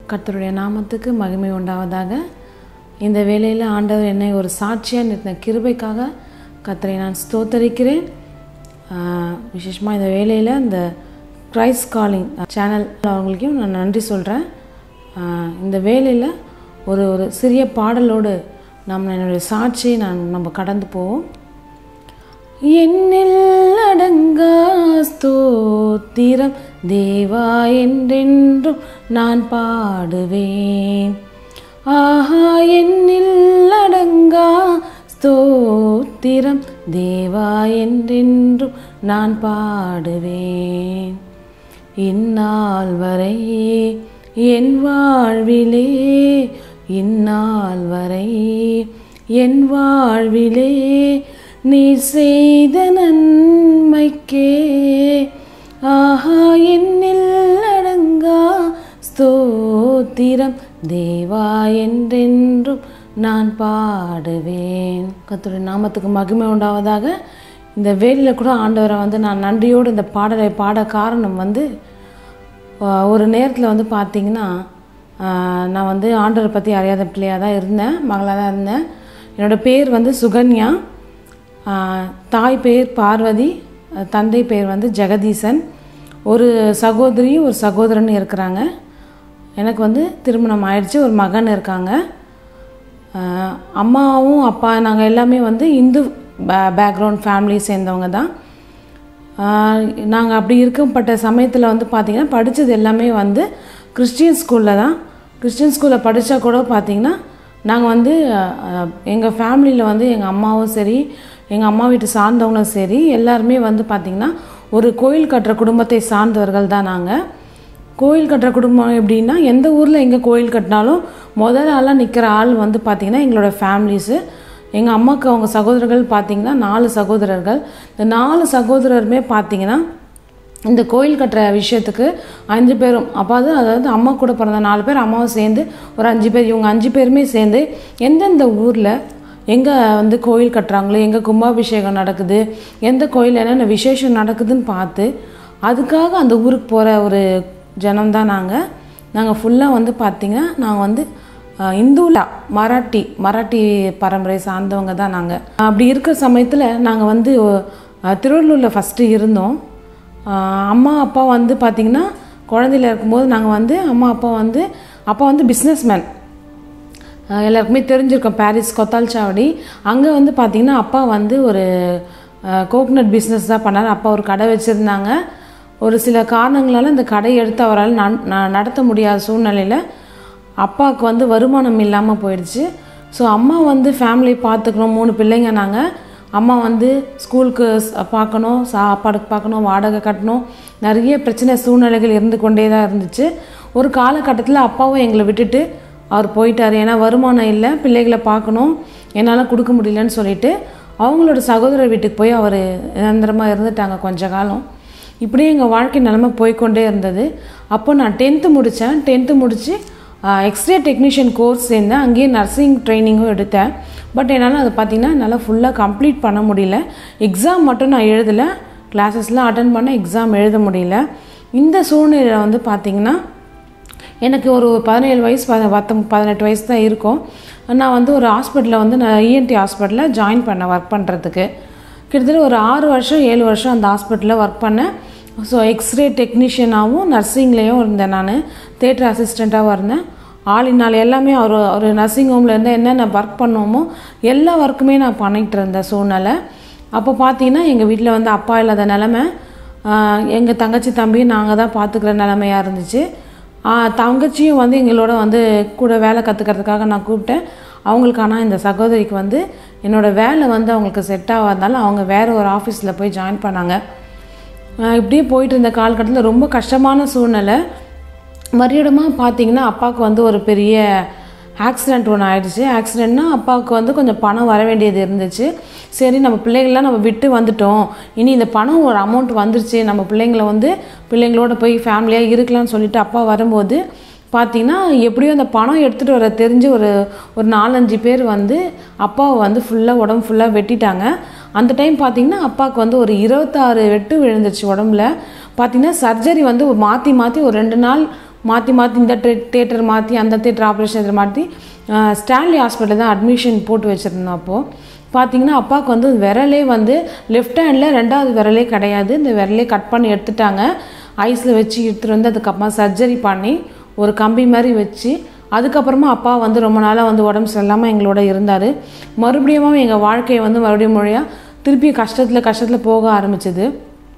கர்த்தருடைய நாமத்துக்கு மகிமை உண்டாவதாக இந்த வேளையில் ஆண்டவர் என்னை ஒரு சாட்சியாக நிறுத்தின கிருபைக்காக கர்த்தரை நான் ஸ்தோத்தரிக்கிறேன் விசேஷமாக இந்த வேளையில் இந்த கிரைஸ் காலிங் சேனல் அவங்களுக்கும் நான் நன்றி சொல்கிறேன் இந்த வேளையில் ஒரு ஒரு சிறிய பாடலோடு நம்ம என்னுடைய சாட்சியை நான் நம்ம கடந்து போவோம் என்னில் அடங்கா ஸ்தோத்திரம் தேவா என்றென்றும் நான் பாடுவேன் ஆஹா என்னில் அடங்கா ஸ்தோத்திரம் தேவா என்றென்றும் நான் பாடுவேன் இந்நாள் வரை என் வாழ்விலே இந்நாள் வரை என் வாழ்விலே நீர் செய்த நன்மைக்கே ஆஹா என்னில் அடங்கா ஸ்தோத்திரம் தேவா என்றென்றும் நான் பாடுவேன் கத்துடைய நாமத்துக்கு மகிமை உண்டாவதாக இந்த வேலையில் கூட ஆண்டவரை வந்து நான் நன்றியோடு இந்த பாடலை பாட காரணம் வந்து ஒரு நேரத்தில் வந்து பார்த்திங்கன்னா நான் வந்து ஆண்டவரை பற்றி அறியாத பிள்ளையாக தான் இருந்தேன் மகளாக தான் இருந்தேன் என்னோடய பேர் வந்து சுகன்யா தாய் பேர் பார்வதி தந்தை பேர் வந்து ஜெகதீசன் ஒரு சகோதரி ஒரு சகோதரன் இருக்கிறாங்க எனக்கு வந்து திருமணம் ஆயிடுச்சு ஒரு மகன் இருக்காங்க அம்மாவும் அப்பா நாங்கள் எல்லாமே வந்து இந்து பே பேக்ரவுண்ட் ஃபேமிலி சேர்ந்தவங்க தான் நாங்கள் அப்படி இருக்கப்பட்ட சமயத்தில் வந்து பார்த்திங்கன்னா படித்தது எல்லாமே வந்து கிறிஸ்டியன் ஸ்கூலில் தான் கிறிஸ்டியன் ஸ்கூலில் படித்தா கூட பார்த்திங்கன்னா நாங்கள் வந்து எங்கள் ஃபேமிலியில் வந்து எங்கள் அம்மாவும் சரி எங்கள் அம்மா வீட்டு சார்ந்தவங்களும் சரி எல்லாருமே வந்து பார்த்திங்கன்னா ஒரு கோயில் கட்டுற குடும்பத்தை சார்ந்தவர்கள் தான் நாங்கள் கோயில் கட்டுற குடும்பம் எப்படின்னா எந்த ஊரில் எங்கே கோயில் கட்டினாலும் முதல் ஆளாக நிற்கிற ஆள் வந்து பார்த்திங்கன்னா எங்களோட ஃபேமிலிஸு எங்கள் அம்மாவுக்கு அவங்க சகோதரர்கள் பார்த்திங்கன்னா நாலு சகோதரர்கள் இந்த நாலு சகோதரருமே பார்த்திங்கன்னா இந்த கோயில் கட்டுற விஷயத்துக்கு அஞ்சு பேரும் அப்பாவது அதாவது அம்மா கூட பிறந்த நாலு பேர் அம்மாவும் சேர்ந்து ஒரு அஞ்சு பேர் இவங்க அஞ்சு பேருமே சேர்ந்து எந்தெந்த ஊரில் எங்கே வந்து கோயில் கட்டுறாங்களோ எங்கே கும்பாபிஷேகம் நடக்குது எந்த கோயில் என்னென்ன விசேஷம் நடக்குதுன்னு பார்த்து அதுக்காக அந்த ஊருக்கு போகிற ஒரு ஜனம் தான் நாங்கள் நாங்கள் ஃபுல்லாக வந்து பார்த்திங்கன்னா நாங்கள் வந்து இந்துலா மராட்டி மராட்டி பரம்பரை சார்ந்தவங்க தான் நாங்கள் அப்படி இருக்கிற சமயத்தில் நாங்கள் வந்து திருவள்ளூரில் ஃபஸ்ட்டு இருந்தோம் அம்மா அப்பா வந்து பார்த்திங்கன்னா குழந்தையில இருக்கும்போது நாங்கள் வந்து அம்மா அப்பா வந்து அப்பா வந்து பிஸ்னஸ்மேன் எல்லாருக்குமே தெரிஞ்சிருக்கோம் பாரிஸ் கொத்தால் சாவடி அங்கே வந்து பார்த்திங்கன்னா அப்பா வந்து ஒரு கோகனட் பிஸ்னஸ் தான் பண்ணார் அப்பா ஒரு கடை வச்சுருந்தாங்க ஒரு சில காரணங்களால் இந்த கடையை எடுத்து அவரால் நடத்த முடியாத சூழ்நிலையில் அப்பாவுக்கு வந்து வருமானம் இல்லாமல் போயிடுச்சு ஸோ அம்மா வந்து ஃபேமிலி பார்த்துக்கணும் மூணு பிள்ளைங்க நாங்கள் அம்மா வந்து ஸ்கூலுக்கு பார்க்கணும் சாப்பாடுக்கு பார்க்கணும் வாடகை கட்டணும் நிறைய பிரச்சனை சூழ்நிலைகள் இருந்து கொண்டே தான் இருந்துச்சு ஒரு காலகட்டத்தில் அப்பாவும் எங்களை விட்டுட்டு அவர் போயிட்டார் ஏன்னா வருமானம் இல்லை பிள்ளைகளை பார்க்கணும் என்னால் கொடுக்க முடியலன்னு சொல்லிட்டு அவங்களோட சகோதரர் வீட்டுக்கு போய் அவர் நிரந்தரமாக இருந்துட்டாங்க கொஞ்ச காலம் இப்படியே எங்கள் வாழ்க்கை நிலமை போய்கொண்டே இருந்தது அப்போ நான் டென்த்து முடித்தேன் டென்த்து முடித்து எக்ஸ்ரே டெக்னீஷியன் கோர்ஸ் சேர்ந்தேன் அங்கேயே நர்சிங் ட்ரைனிங்கும் எடுத்தேன் பட் என்னால் அதை பார்த்திங்கன்னா என்னால் ஃபுல்லாக கம்ப்ளீட் பண்ண முடியல எக்ஸாம் மட்டும் நான் எழுதலை கிளாஸஸ்லாம் அட்டன் பண்ண எக்ஸாம் எழுத முடியல இந்த சூழ்நிலையில் வந்து பார்த்திங்கன்னா எனக்கு ஒரு பதினேழு வயசு பத பத்தொம் பதினெட்டு வயசு தான் இருக்கும் நான் வந்து ஒரு ஹாஸ்பிட்டலில் வந்து நான் இஎன்டி ஹாஸ்பிட்டலில் ஜாயின் பண்ணேன் ஒர்க் பண்ணுறதுக்கு கிட்டத்தட்ட ஒரு ஆறு வருஷம் ஏழு வருஷம் அந்த ஹாஸ்பிட்டலில் ஒர்க் பண்ணேன் ஸோ எக்ஸ்ரே டெக்னீஷியனாகவும் நர்சிங்லேயும் இருந்தேன் நான் தேட்டர் அசிஸ்டண்ட்டாகவும் இருந்தேன் ஆள் நாள் எல்லாமே ஒரு ஒரு நர்சிங் ஹோமில் இருந்தால் என்னென்ன ஒர்க் பண்ணோமோ எல்லா ஒர்க்குமே நான் பண்ணிகிட்டு இருந்தேன் சூழ்நிலை அப்போ பார்த்தீங்கன்னா எங்கள் வீட்டில் வந்து அப்பா இல்லாத நிலமை எங்கள் தங்கச்சி தம்பி நாங்கள் தான் பார்த்துக்கிற நிலமையாக இருந்துச்சு தங்கச்சியும் வந்து எங்களோட வந்து கூட வேலை கற்றுக்கிறதுக்காக நான் கூப்பிட்டேன் அவங்களுக்கு ஆனால் இந்த சகோதரிக்கு வந்து என்னோடய வேலை வந்து அவங்களுக்கு செட் ஆகாதனால அவங்க வேறு ஒரு ஆஃபீஸில் போய் ஜாயின் பண்ணாங்க இப்படியே போயிட்டு இருந்த காலகட்டத்தில் ரொம்ப கஷ்டமான சூழ்நிலை மறுபடியுமா பார்த்தீங்கன்னா அப்பாவுக்கு வந்து ஒரு பெரிய ஆக்சிடெண்ட் ஒன்று ஆயிடுச்சு ஆக்சிடெண்ட்னா அப்பாவுக்கு வந்து கொஞ்சம் பணம் வர வேண்டியது இருந்துச்சு சரி நம்ம பிள்ளைகள்லாம் நம்ம விட்டு வந்துட்டோம் இனி இந்த பணம் ஒரு அமௌண்ட் வந்துருச்சு நம்ம பிள்ளைங்கள வந்து பிள்ளைங்களோட போய் ஃபேமிலியாக இருக்கலாம்னு சொல்லிட்டு அப்பா வரும்போது பார்த்தீங்கன்னா எப்படியோ அந்த பணம் எடுத்துகிட்டு வர தெரிஞ்சு ஒரு ஒரு நாலஞ்சு பேர் வந்து அப்பாவை வந்து ஃபுல்லாக உடம்பு ஃபுல்லாக வெட்டிட்டாங்க அந்த டைம் பார்த்தீங்கன்னா அப்பாவுக்கு வந்து ஒரு இருபத்தாறு வெட்டு விழுந்துருச்சு உடம்புல பார்த்தீங்கன்னா சர்ஜரி வந்து மாற்றி மாற்றி ஒரு ரெண்டு நாள் மாற்றி மாற்றி இந்த தேட்டர் மாற்றி அந்த தேட்டர் ஆப்ரேஷன் மாற்றி ஸ்டான்லி ஹாஸ்பிட்டல் தான் அட்மிஷன் போட்டு வச்சுருந்தோம் அப்போது பார்த்தீங்கன்னா அப்பாவுக்கு வந்து விரலே வந்து லெஃப்ட் ஹேண்டில் ரெண்டாவது விரலே கிடையாது இந்த விரலே கட் பண்ணி எடுத்துட்டாங்க ஐஸில் வச்சு எடுத்துகிட்டு வந்து அதுக்கப்புறமா சர்ஜரி பண்ணி ஒரு கம்பி மாதிரி வச்சு அதுக்கப்புறமா அப்பா வந்து ரொம்ப நாளாக வந்து உடம்பு சரியில்லாமல் எங்களோட இருந்தார் மறுபடியும் எங்கள் வாழ்க்கையை வந்து மறுபடியும் மொழியாக திருப்பி கஷ்டத்தில் கஷ்டத்தில் போக ஆரம்பிச்சது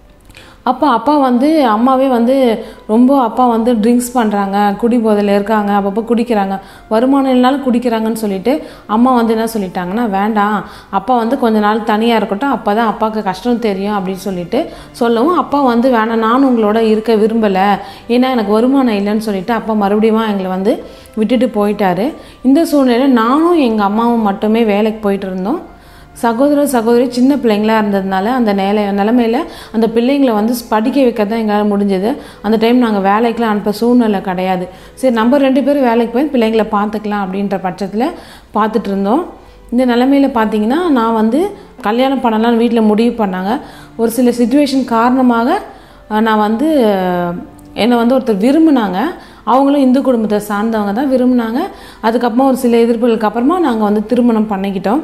அப்போ அப்பா வந்து அம்மாவே வந்து ரொம்ப அப்பா வந்து ட்ரிங்க்ஸ் பண்ணுறாங்க குடி போதையில் இருக்காங்க அப்பப்போ குடிக்கிறாங்க வருமானம் இல்லைனாலும் குடிக்கிறாங்கன்னு சொல்லிட்டு அம்மா வந்து என்ன சொல்லிட்டாங்கன்னா வேண்டாம் அப்பா வந்து கொஞ்ச நாள் தனியாக இருக்கட்டும் அப்போ தான் அப்பாவுக்கு கஷ்டம் தெரியும் அப்படின்னு சொல்லிட்டு சொல்லவும் அப்பா வந்து வேணாம் நானும் உங்களோட இருக்க விரும்பலை ஏன்னா எனக்கு வருமானம் இல்லைன்னு சொல்லிட்டு அப்பா மறுபடியும் எங்களை வந்து விட்டுட்டு போயிட்டாரு இந்த சூழ்நிலையில் நானும் எங்கள் அம்மாவும் மட்டுமே வேலைக்கு போயிட்டு இருந்தோம் சகோதர சகோதரி சின்ன பிள்ளைங்களா இருந்ததுனால அந்த நிலை நிலமையில அந்த பிள்ளைங்களை வந்து படிக்க வைக்க தான் எங்களால் முடிஞ்சது அந்த டைம் நாங்கள் வேலைக்கெலாம் அனுப்ப சூழ்நிலை கிடையாது சரி நம்ம ரெண்டு பேரும் வேலைக்கு போய் பிள்ளைங்களை பார்த்துக்கலாம் அப்படின்ற பட்சத்தில் பார்த்துட்டு இருந்தோம் இந்த நிலமையில பார்த்தீங்கன்னா நான் வந்து கல்யாணம் பண்ணலாம்னு வீட்டில் முடிவு பண்ணாங்க ஒரு சில சுச்சுவேஷன் காரணமாக அஹ், நான் வந்து அஹ், என்னை வந்து ஒருத்தர் விரும்பினாங்க அவங்களும் இந்து குடும்பத்தை சார்ந்தவங்க தான் விரும்பினாங்க அதுக்கப்புறமா ஒரு சில எதிர்ப்புகளுக்கு அப்புறமா நாங்கள் வந்து திருமணம் பண்ணிக்கிட்டோம்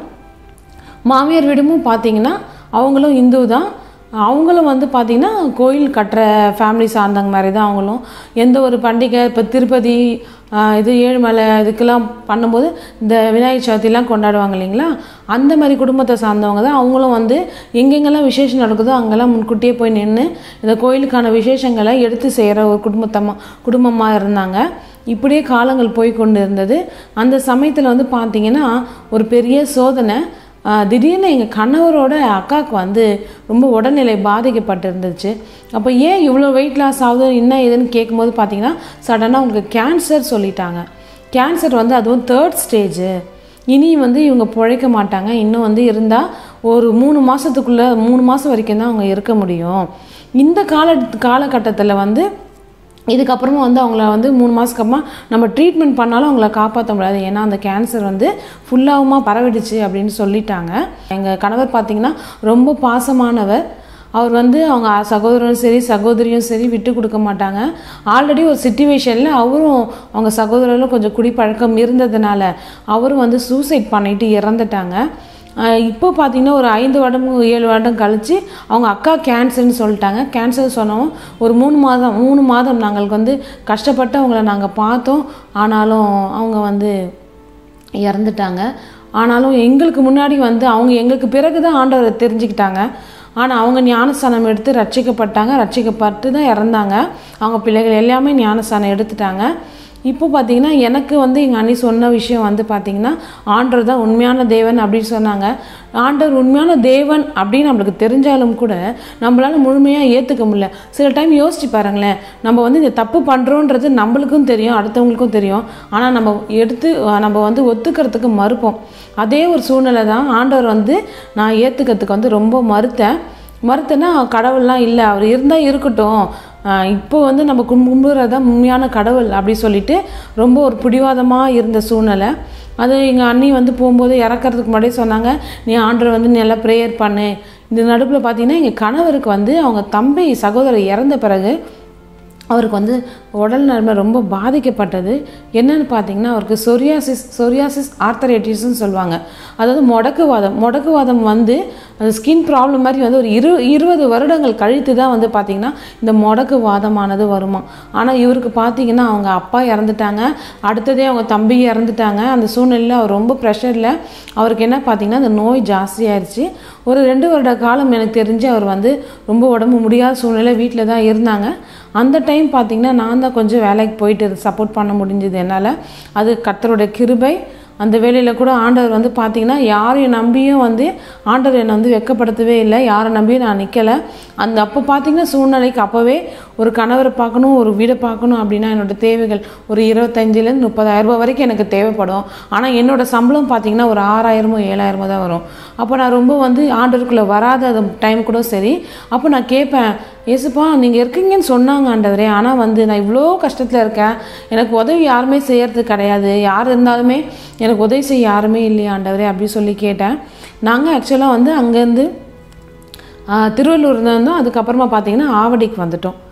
மாமியார் வீடும் பார்த்தீங்கன்னா அவங்களும் இந்து தான் அவங்களும் வந்து பார்த்திங்கன்னா கோயில் கட்டுற ஃபேமிலி சார்ந்தவங்க மாதிரி தான் அவங்களும் எந்த ஒரு பண்டிகை இப்போ திருப்பதி ஆஹ், இது ஏழுமலை இதுக்கெல்லாம் பண்ணும்போது இந்த விநாயகர் சதுர்த்திலாம் கொண்டாடுவாங்க இல்லைங்களா அந்த மாதிரி குடும்பத்தை சார்ந்தவங்க தான் அவங்களும் வந்து எங்கெங்கெல்லாம் விசேஷம் நடக்குதோ அங்கெல்லாம் முன்கூட்டியே போய் நின்று இந்த கோயிலுக்கான விசேஷங்களை எடுத்து செய்கிற ஒரு குடும்பத்தமாக குடும்பமாக இருந்தாங்க இப்படியே காலங்கள் போய் கொண்டு இருந்தது அந்த சமயத்தில் வந்து பார்த்தீங்கன்னா ஒரு பெரிய சோதனை ஆஹ் திடீர்னு எங்கள் கணவரோட அக்காவுக்கு வந்து ரொம்ப உடல்நிலை பாதிக்கப்பட்டிருந்துச்சு அப்போ ஏன் இவ்வளோ வெயிட் லாஸ் ஆகுது என்ன ஏதுன்னு கேட்கும்போது பார்த்தீங்கன்னா சடனாக உங்களுக்கு கேன்சர் சொல்லிட்டாங்க கேன்சர் வந்து அதுவும் தேர்ட் ஸ்டேஜு இனி வந்து இவங்க பிழைக்க மாட்டாங்க இன்னும் வந்து இருந்தால் ஒரு மூணு மாதத்துக்குள்ளே மூணு மாதம் வரைக்கும் தான் அவங்க இருக்க முடியும் இந்த கால காலகட்டத்தில் வந்து இதுக்கப்புறமா வந்து அவங்கள வந்து மூணு மாதத்துக்கு அப்புறமா நம்ம ட்ரீட்மெண்ட் பண்ணாலும் அவங்கள காப்பாற்ற முடியாது ஏன்னா அந்த கேன்சர் வந்து ஃபுல்லாகுமா பரவிடுச்சு அப்படின்னு சொல்லிட்டாங்க எங்கள் கணவர் பார்த்தீங்கன்னா ரொம்ப பாசமானவர் அவர் வந்து அவங்க சகோதரனும் சரி சகோதரியும் சரி விட்டு கொடுக்க மாட்டாங்க ஆல்ரெடி ஒரு சுச்சுவேஷனில் அவரும் அவங்க சகோதரரும் கொஞ்சம் குடிப்பழக்கம் இருந்ததுனால அவரும் வந்து சூசைட் பண்ணிட்டு இறந்துட்டாங்க ஆஹ் இப்போ பார்த்தீங்கன்னா ஒரு ஐந்து வருடம் ஏழு வருடம் கழித்து அவங்க அக்கா கேன்சர்னு சொல்லிட்டாங்க கேன்சர் சொன்னோம் ஒரு மூணு மாதம் மூணு மாதம் நாங்களுக்கு வந்து கஷ்டப்பட்டு அவங்கள நாங்கள் பார்த்தோம் ஆனாலும் அவங்க வந்து இறந்துட்டாங்க ஆனாலும் எங்களுக்கு முன்னாடி வந்து அவங்க எங்களுக்கு பிறகு தான் ஆண்டவரை தெரிஞ்சுக்கிட்டாங்க ஆனால் அவங்க ஞானஸ்தானம் எடுத்து ரட்சிக்கப்பட்டாங்க ரட்சிக்கப்பட்டு தான் இறந்தாங்க அவங்க பிள்ளைகள் எல்லாமே ஞானஸ்தானம் எடுத்துட்டாங்க இப்போ பார்த்தீங்கன்னா எனக்கு வந்து எங்கள் அண்ணி சொன்ன விஷயம் வந்து பார்த்தீங்கன்னா ஆண்டவர் தான் உண்மையான தேவன் அப்படின்னு சொன்னாங்க ஆண்டவர் உண்மையான தேவன் அப்படின்னு நம்மளுக்கு தெரிஞ்சாலும் கூட நம்மளால முழுமையாக ஏற்றுக்க முடியல சில டைம் யோசிச்சு பாருங்களேன் நம்ம வந்து இந்த தப்பு பண்ணுறோன்றது நம்மளுக்கும் தெரியும் அடுத்தவங்களுக்கும் தெரியும் ஆனால் நம்ம எடுத்து அஹ், நம்ம வந்து ஒத்துக்கிறதுக்கு மறுப்போம் அதே ஒரு சூழ்நிலை தான் ஆண்டவர் வந்து நான் ஏற்றுக்கிறதுக்கு வந்து ரொம்ப மறுத்தேன் மறுத்தேன்னா கடவுள்லாம் இல்லை அவர் இருந்தால் இருக்கட்டும் ஆஹ் இப்போ வந்து நம்ம கும்பிடுறது தான் உண்மையான கடவுள் அப்படி சொல்லிட்டு ரொம்ப ஒரு பிடிவாதமாக இருந்த சூழ்நிலை அது எங்கள் அண்ணி வந்து போகும்போது இறக்கறதுக்கு முன்னாடியே சொன்னாங்க நீ ஆண்டவர் வந்து நல்லா ப்ரேயர் பண்ணு இந்த நடுப்பில் பார்த்தீங்கன்னா எங்கள் கணவருக்கு வந்து அவங்க தம்பி சகோதரர் இறந்த பிறகு அவருக்கு வந்து உடல் நன்மை ரொம்ப பாதிக்கப்பட்டது என்னன்னு பார்த்தீங்கன்னா அவருக்கு சொரியாசிஸ் சொரியாசிஸ் ஆர்த்தரைட்டிஸ்னு சொல்லுவாங்க அதாவது முடக்குவாதம் முடக்குவாதம் வந்து அந்த ஸ்கின் ப்ராப்ளம் மாதிரி வந்து ஒரு இரு இருபது வருடங்கள் கழித்து தான் வந்து பார்த்திங்கன்னா இந்த முடக்குவாதமானது வருமா ஆனால் இவருக்கு பார்த்தீங்கன்னா அவங்க அப்பா இறந்துட்டாங்க அடுத்ததே அவங்க தம்பி இறந்துட்டாங்க அந்த சூழ்நிலையில் அவர் ரொம்ப ப்ரெஷரில் அவருக்கு என்ன பார்த்தீங்கன்னா அந்த நோய் ஜாஸ்தியாயிருச்சு ஒரு ரெண்டு வருட காலம் எனக்கு தெரிஞ்சு அவர் வந்து ரொம்ப உடம்பு முடியாத சூழ்நிலை வீட்டில் தான் இருந்தாங்க அந்த டைம் பார்த்தீங்கன்னா நான் தான் கொஞ்சம் வேலைக்கு போயிட்டு சப்போர்ட் பண்ண முடிஞ்சது என்னால் அது கர்த்தருடைய கிருபை அந்த வேலையில் கூட ஆண்டவர் வந்து பார்த்தீங்கன்னா யாரையும் நம்பியும் வந்து ஆண்டவர் என்னை வந்து வெட்கப்படுத்தவே இல்லை யாரை நம்பியும் நான் நிற்கலை அந்த அப்போ பார்த்தீங்கன்னா சூழ்நிலைக்கு அப்போவே ஒரு கணவரை பார்க்கணும் ஒரு வீடை பார்க்கணும் அப்படின்னா என்னோட தேவைகள் ஒரு இருபத்தஞ்சிலேருந்து முப்பதாயிரம் ரூபாய் வரைக்கும் எனக்கு தேவைப்படும் ஆனால் என்னோட சம்பளம் பார்த்தீங்கன்னா ஒரு ஆறாயிரமோ ஏழாயிரமோ தான் வரும் அப்போ நான் ரொம்ப வந்து ஆண்டருக்குள்ளே வராத டைம் கூட சரி அப்போ நான் கேட்பேன் ஏசுப்பா நீங்கள் இருக்கீங்கன்னு சொன்னாங்க ஆண்டவரே ஆனால் வந்து நான் இவ்வளோ கஷ்டத்தில் இருக்கேன் எனக்கு உதவி யாருமே செய்யறது கிடையாது யார் இருந்தாலுமே எனக்கு உதவி செய்ய யாருமே இல்லையா ஆண்டவரே அப்படி சொல்லி கேட்டேன் நாங்கள் ஆக்சுவலாக வந்து அங்கேருந்து திருவள்ளூர்ல இருந்தோம் அதுக்கப்புறமா பார்த்தீங்கன்னா ஆவடிக்கு வந்துட்டோம்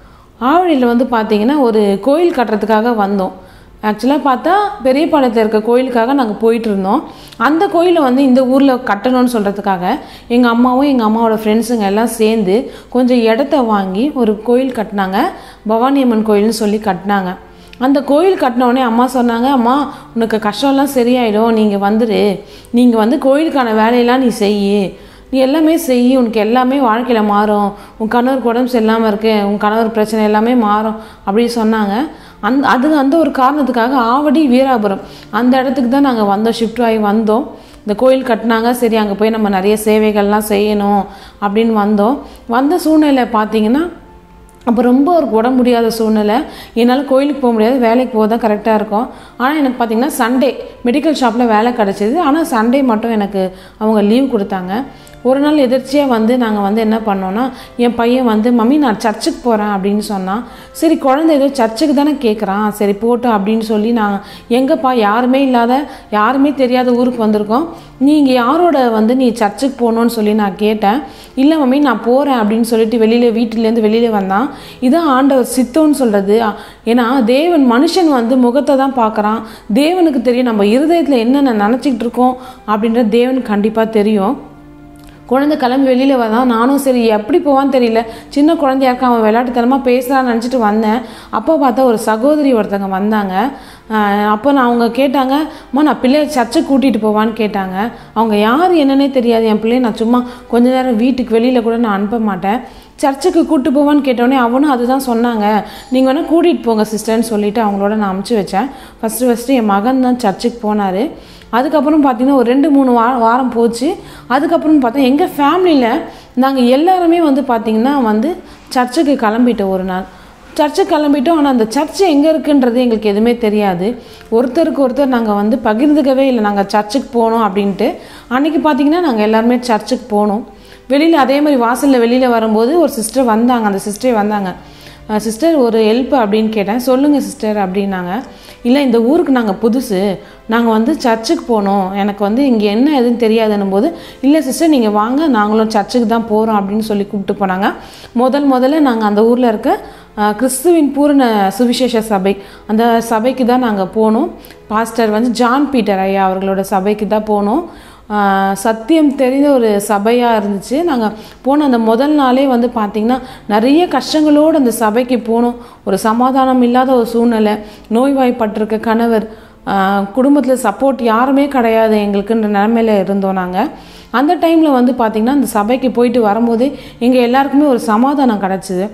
ஆவடியில் வந்து பார்த்தீங்கன்னா ஒரு கோயில் கட்டுறதுக்காக வந்தோம் ஆக்சுவலாக பார்த்தா பெரியபாளையத்தில் இருக்க கோயிலுக்காக நாங்கள் போயிட்டு இருந்தோம் அந்த கோயிலை வந்து இந்த ஊரில் கட்டணும்னு சொல்கிறதுக்காக எங்கள் அம்மாவும் எங்கள் அம்மாவோட ஃப்ரெண்ட்ஸுங்க எல்லாம் சேர்ந்து கொஞ்சம் இடத்த வாங்கி ஒரு கோயில் கட்டினாங்க பவானி அம்மன் கோயில்னு சொல்லி கட்டினாங்க அந்த கோயில் கட்டினோடனே அம்மா சொன்னாங்க அம்மா உனக்கு கஷ்டம்லாம் சரியாயிடும் நீங்கள் வந்துடு நீங்கள் வந்து கோயிலுக்கான வேலையெல்லாம் நீ செய்யி நீ எல்லாமே செய் உனக்கு எல்லாமே வாழ்க்கையில் மாறும் உன் கணவருக்கு உடம்பு சரியில்லாமல் இருக்கு உன் கணவர் பிரச்சனை எல்லாமே மாறும் அப்படின்னு சொன்னாங்க அந் அது அந்த ஒரு காரணத்துக்காக ஆவடி வீராபுரம் அந்த இடத்துக்கு தான் நாங்கள் வந்தோம் ஷிஃப்ட் ஆகி வந்தோம் இந்த கோயில் கட்டினாங்க சரி அங்கே போய் நம்ம நிறைய சேவைகள்லாம் செய்யணும் அப்படின்னு வந்தோம் வந்த சூழ்நிலை பார்த்தீங்கன்னா அப்போ ரொம்ப ஒரு உடம்பு முடியாத சூழ்நிலை என்னால் கோயிலுக்கு போக முடியாது வேலைக்கு போக தான் கரெக்டாக இருக்கும் ஆனால் எனக்கு பார்த்தீங்கன்னா சண்டே மெடிக்கல் ஷாப்பில் வேலை கிடச்சிது ஆனால் சண்டே மட்டும் எனக்கு அவங்க லீவ் கொடுத்தாங்க ஒரு நாள் எதிர்ச்சியாக வந்து நாங்கள் வந்து என்ன பண்ணோன்னா என் பையன் வந்து மம்மி நான் சர்ச்சுக்கு போகிறேன் அப்படின்னு சொன்னான் சரி குழந்தை ஏதோ சர்ச்சுக்கு தானே கேட்குறான் சரி போட்டோம் அப்படின்னு சொல்லி நான் எங்கப்பா யாருமே இல்லாத யாருமே தெரியாத ஊருக்கு வந்திருக்கோம் நீங்கள் யாரோட வந்து நீ சர்ச்சுக்கு போகணுன்னு சொல்லி நான் கேட்டேன் இல்லை மம்மி நான் போகிறேன் அப்படின்னு சொல்லிட்டு வெளியில் வீட்டிலேருந்து வெளியில் வந்தான் இதான் ஆண்டவர் சித்தம்னு சொல்கிறது ஏன்னா தேவன் மனுஷன் வந்து முகத்தை தான் பார்க்குறான் தேவனுக்கு தெரியும் நம்ம இருதயத்தில் என்னென்ன நினச்சிக்கிட்டு இருக்கோம் அப்படின்ற தேவனுக்கு கண்டிப்பாக தெரியும் குழந்தை கிளம்பி வெளியில் வந்தான் நானும் சரி எப்படி போவான்னு தெரியல சின்ன குழந்தையா இருக்க அவன் விளையாட்டுத்தனமாக பேசலாம்னு நினச்சிட்டு வந்தேன் அப்போ பார்த்தா ஒரு சகோதரி ஒருத்தங்க வந்தாங்க ஆஹ் அப்போ நான் அவங்க கேட்டாங்க அம்மா நான் பிள்ளைய சர்ச்சுக்கு கூட்டிகிட்டு போவான்னு கேட்டாங்க அவங்க யார் என்னன்னே தெரியாது என் பிள்ளைய நான் சும்மா கொஞ்ச நேரம் வீட்டுக்கு வெளியில் கூட நான் அனுப்ப மாட்டேன் சர்ச்சுக்கு கூட்டு போவான்னு கேட்டோடனே அவனும் அதுதான் சொன்னாங்க நீங்கள் வேணால் கூட்டிகிட்டு போங்க சிஸ்டர்னு சொல்லிட்டு அவங்களோட நான் அமுச்சு வச்சேன் ஃபஸ்ட்டு ஃபஸ்ட்டு என் மகன் தான் சர்ச்சுக்கு போனார் அதுக்கப்புறம் பார்த்தீங்கன்னா ஒரு ரெண்டு மூணு வாரம் வாரம் போச்சு அதுக்கப்புறம் பார்த்தா எங்கள் ஃபேமிலியில் நாங்கள் எல்லாருமே வந்து பார்த்திங்கன்னா வந்து சர்ச்சுக்கு கிளம்பிட்டோம் ஒரு நாள் சர்ச்சுக்கு கிளம்பிட்டோம் ஆனால் அந்த சர்ச்சு எங்கே இருக்குன்றது எங்களுக்கு எதுவுமே தெரியாது ஒருத்தருக்கு ஒருத்தர் நாங்கள் வந்து பகிர்ந்துக்கவே இல்லை நாங்கள் சர்ச்சுக்கு போனோம் அப்படின்ட்டு அன்றைக்கி பார்த்தீங்கன்னா நாங்கள் எல்லாருமே சர்ச்சுக்கு போனோம் வெளியில் அதே மாதிரி வாசலில் வெளியில் வரும்போது ஒரு சிஸ்டர் வந்தாங்க அந்த சிஸ்டரே வந்தாங்க சிஸ்டர் ஒரு ஹெல்ப் அப்படின்னு கேட்டேன் சொல்லுங்கள் சிஸ்டர் அப்படின்னாங்க இல்லை இந்த ஊருக்கு நாங்கள் புதுசு நாங்கள் வந்து சர்ச்சுக்கு போனோம் எனக்கு வந்து இங்கே என்ன எதுன்னு தெரியாதுன்னும் போது இல்லை சிஸ்டர் நீங்கள் வாங்க நாங்களும் சர்ச்சுக்கு தான் போகிறோம் அப்படின்னு சொல்லி கூப்பிட்டு போனாங்க முதல் முதல்ல நாங்கள் அந்த ஊரில் இருக்க அஹ், கிறிஸ்துவின் பூரண சுவிசேஷ சபை அந்த சபைக்கு தான் நாங்கள் போனோம் பாஸ்டர் வந்து ஜான் பீட்டர் ஐயா அவர்களோட சபைக்கு தான் போனோம் ஆஹ் சத்தியம் தெரிந்த ஒரு சபையாக இருந்துச்சு நாங்கள் போன அந்த முதல் நாளே வந்து பார்த்திங்கன்னா நிறைய கஷ்டங்களோடு அந்த சபைக்கு போனோம் ஒரு சமாதானம் இல்லாத ஒரு சூழ்நிலை நோய்வாய்ப்பட்டிருக்க கணவர் குடும்பத்தில் சப்போர்ட் யாருமே கிடையாது எங்களுக்குன்ற நிலமையில இருந்தோம் நாங்கள் அந்த டைமில் வந்து பார்த்திங்கன்னா அந்த சபைக்கு போயிட்டு வரும்போதே எங்கள் எல்லாருக்குமே ஒரு சமாதானம் கிடச்சிது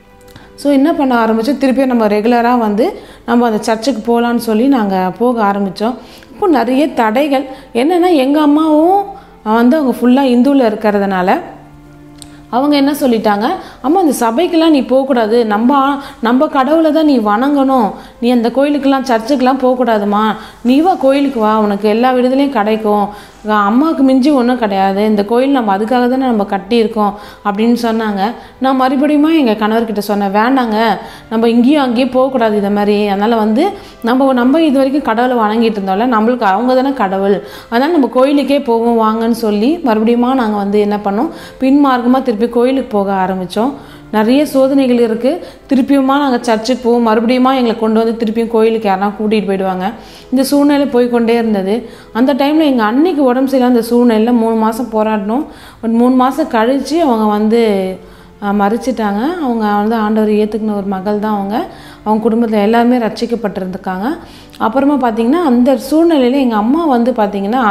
ஸோ என்ன பண்ண ஆரம்பித்தோம் திருப்பியும் நம்ம ரெகுலராக வந்து நம்ம அந்த சர்ச்சுக்கு போகலான்னு சொல்லி நாங்கள் போக ஆரம்பித்தோம் இப்போ நிறைய தடைகள் என்னென்னா எங்கள் அம்மாவும் வந்து அவங்க ஃபுல்லாக இந்துவில் இருக்கிறதுனால அவங்க என்ன சொல்லிட்டாங்க அம்மா அந்த சபைக்கெல்லாம் நீ போகக்கூடாது நம்ம ஆ- நம்ம கடவுளை தான் நீ வணங்கணும் நீ அந்த கோயிலுக்கெல்லாம் சர்ச்சுக்கெல்லாம் போகக்கூடாதுமா நீ வா கோயிலுக்கு வா உனக்கு எல்லா விடுதலையும் கிடைக்கும் அஹ் அம்மாவுக்கு மிஞ்சி ஒன்றும் கிடையாது இந்த கோயில் நம்ம அதுக்காக தானே நம்ம கட்டியிருக்கோம் அப்படின்னு சொன்னாங்க நான் மறுபடியும் எங்கள் கணவர்கிட்ட சொன்னேன் வேண்டாங்க நம்ம இங்கேயும் அங்கேயும் போகக்கூடாது இதை மாதிரி அதனால் வந்து நம்ம நம்ம இது வரைக்கும் கடவுளை வணங்கிட்டு இருந்தோம்ல நம்மளுக்கு அவங்க தானே கடவுள் அதனால் நம்ம கோயிலுக்கே போவோம் வாங்கன்னு சொல்லி மறுபடியும் நாங்கள் வந்து என்ன பண்ணோம் பின்மார்க்கமாக திருப்பி கோயிலுக்கு போக ஆரம்பித்தோம் நிறைய சோதனைகள் இருக்குது திருப்பியுமா நாங்கள் சர்ச்சுக்கு போவோம் மறுபடியுமா எங்களை கொண்டு வந்து திருப்பியும் கோயிலுக்கு யாருனா கூட்டிகிட்டு போயிடுவாங்க இந்த சூழ்நிலை போய்க்கொண்டே இருந்தது அந்த டைமில் எங்கள் அன்னைக்கு உடம்பு சரியில்லாத அந்த சூழ்நிலையில் மூணு மாதம் போராடினோம் ஒரு மூணு மாதம் கழித்து அவங்க வந்து அஹ், மறிச்சிட்டாங்க அவங்க வந்து ஆண்டவர் ஏற்றுக்கின ஒரு மகள் தான் அவங்க அவங்க குடும்பத்தில் எல்லாருமே ரட்சிக்கப்பட்டிருந்துருக்காங்க அப்புறமா பார்த்தீங்கன்னா அந்த சூழ்நிலையில் எங்கள் அம்மா வந்து பார்த்தீங்கன்னா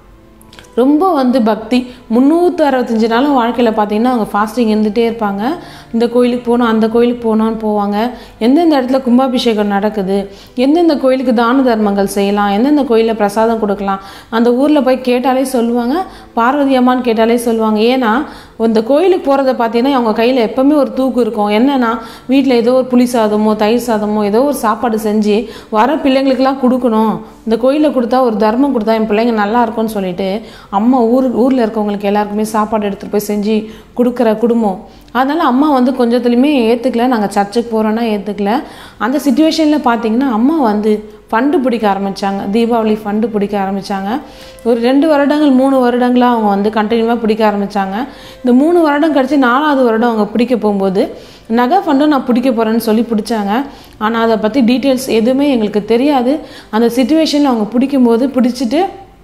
ரொம்ப வந்து பக்தி முந்நூற்றி அறுபத்தஞ்சு நாளும் வாழ்க்கையில் பார்த்தீங்கன்னா அவங்க ஃபாஸ்டிங் இருந்துகிட்டே இருப்பாங்க இந்த கோயிலுக்கு போகணும் அந்த கோயிலுக்கு போகணும்னு போவாங்க எந்தெந்த இடத்துல கும்பாபிஷேகம் நடக்குது எந்தெந்த கோயிலுக்கு தான தர்மங்கள் செய்யலாம் எந்தெந்த கோயிலில் பிரசாதம் கொடுக்கலாம் அந்த ஊரில் போய் கேட்டாலே சொல்லுவாங்க பார்வதி அம்மான்னு கேட்டாலே சொல்லுவாங்க ஏன்னா இந்த கோயிலுக்கு போகிறத பார்த்தீங்கன்னா அவங்க கையில் எப்போவுமே ஒரு தூக்கு இருக்கும் என்னன்னா வீட்டில் ஏதோ ஒரு புளி சாதமோ தயிர் சாதமோ ஏதோ ஒரு சாப்பாடு செஞ்சு வர பிள்ளைங்களுக்கெல்லாம் கொடுக்கணும் இந்த கோயிலில் கொடுத்தா ஒரு தர்மம் கொடுத்தா என் பிள்ளைங்க நல்லா இருக்கும்னு சொல்லிட்டு அம்மா ஊர் ஊரில் இருக்கவங்களுக்கு எங்களுக்கு எல்லாருக்குமே சாப்பாடு எடுத்துகிட்டு போய் செஞ்சு கொடுக்குற குடும்பம் அதனால் அம்மா வந்து கொஞ்சத்துலையுமே ஏற்றுக்கல நாங்கள் சர்ச்சுக்கு போகிறோன்னா ஏற்றுக்கல அந்த சுச்சுவேஷனில் பார்த்தீங்கன்னா அம்மா வந்து ஃபண்டு பிடிக்க ஆரம்பித்தாங்க தீபாவளி ஃபண்டு பிடிக்க ஆரம்பித்தாங்க ஒரு ரெண்டு வருடங்கள் மூணு வருடங்களாக அவங்க வந்து கண்டினியூவாக பிடிக்க ஆரம்பித்தாங்க இந்த மூணு வருடம் கழிச்சு நாலாவது வருடம் அவங்க பிடிக்க போகும்போது நகை ஃபண்டும் நான் பிடிக்க போகிறேன்னு சொல்லி பிடிச்சாங்க ஆனால் அதை பற்றி டீட்டெயில்ஸ் எதுவுமே எங்களுக்கு தெரியாது அந்த சுச்சுவேஷனில் அவங்க பிடிக்கும்போது பிடிச்சிட்டு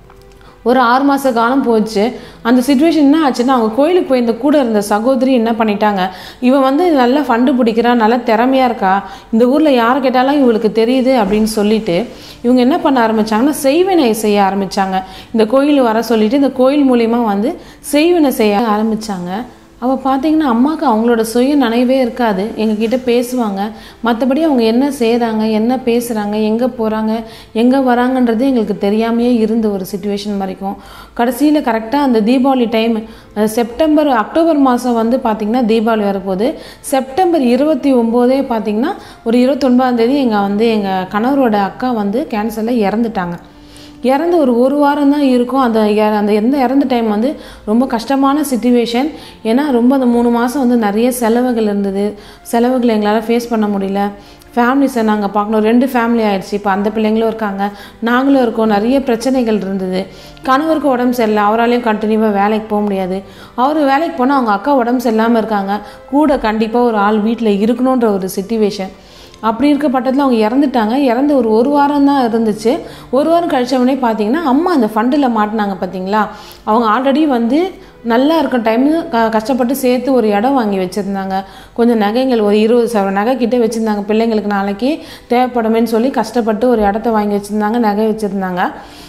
ஒரு ஆறு மாத காலம் போச்சு அந்த சுச்சுவேஷன் என்ன ஆச்சுன்னா அவங்க கோயிலுக்கு போய் இந்த கூட இருந்த சகோதரி என்ன பண்ணிட்டாங்க இவன் வந்து நல்லா ஃபண்டு பிடிக்கிறா நல்லா திறமையாக இருக்கா இந்த ஊரில் யாரை கேட்டாலும் இவளுக்கு தெரியுது அப்படின்னு சொல்லிட்டு இவங்க என்ன பண்ண ஆரம்பிச்சாங்கன்னா செய்வினை செய்ய ஆரம்பிச்சாங்க இந்த கோயில் வர சொல்லிட்டு இந்த கோயில் மூலியமா வந்து செய்வினை செய்ய ஆரம்பிச்சாங்க அவள் பார்த்தீங்கன்னா அம்மாவுக்கு அவங்களோட சுய நினைவே இருக்காது எங்ககிட்ட பேசுவாங்க மற்றபடி அவங்க என்ன செய்கிறாங்க என்ன பேசுகிறாங்க எங்கே போகிறாங்க எங்கே வராங்கன்றது எங்களுக்கு தெரியாமையே இருந்த ஒரு சுச்சுவேஷன் வரைக்கும் கடைசியில் கரெக்டாக அந்த தீபாவளி டைம் செப்டம்பர் அக்டோபர் மாதம் வந்து பார்த்திங்கன்னா தீபாவளி வரப்போகுது செப்டம்பர் இருபத்தி ஒம்போதே பார்த்திங்கன்னா ஒரு இருபத்தொன்பதாம் தேதி எங்கள் வந்து எங்கள் கணவரோட அக்கா வந்து கேன்சரில் இறந்துட்டாங்க இறந்து ஒரு ஒரு வாரம் தான் இருக்கும் அந்த இற- அந்த எந்த இறந்த டைம் வந்து ரொம்ப கஷ்டமான சுச்சுவேஷன் ஏன்னா ரொம்ப அந்த மூணு மாதம் வந்து நிறைய செலவுகள் இருந்தது செலவுகளை எங்களால் ஃபேஸ் பண்ண முடியல ஃபேமிலிஸை நாங்கள் பார்க்கணும் ரெண்டு ஃபேமிலி ஆயிடுச்சு இப்போ அந்த பிள்ளைங்களும் இருக்காங்க நாங்களும் இருக்கோம் நிறைய பிரச்சனைகள் இருந்தது கணவருக்கு உடம்பு சரியில்லை அவராலையும் கண்டினியூவாக வேலைக்கு போக முடியாது அவர் வேலைக்கு போனால் அவங்க அக்கா உடம்பு சரியில்லாமல் இருக்காங்க கூட கண்டிப்பாக ஒரு ஆள் வீட்டில் இருக்கணுன்ற ஒரு சுச்சுவேஷன் அப்படி இருக்க பட்டத்தில் அவங்க இறந்துட்டாங்க இறந்து ஒரு ஒரு வாரம் தான் இருந்துச்சு ஒரு வாரம் கழிச்சவொடனே பார்த்தீங்கன்னா அம்மா அந்த ஃபண்டில் மாட்டினாங்க பார்த்தீங்களா அவங்க ஆல்ரெடி வந்து நல்லா இருக்க டைமு க கஷ்டப்பட்டு சேர்த்து ஒரு இடம் வாங்கி வச்சுருந்தாங்க கொஞ்சம் நகைகள் ஒரு இருபது சவரம் நகை கிட்டே வச்சுருந்தாங்க பிள்ளைங்களுக்கு நாளைக்கு தேவைப்படுமேன்னு சொல்லி கஷ்டப்பட்டு ஒரு இடத்த வாங்கி வச்சுருந்தாங்க நகை வச்சுருந்தாங்க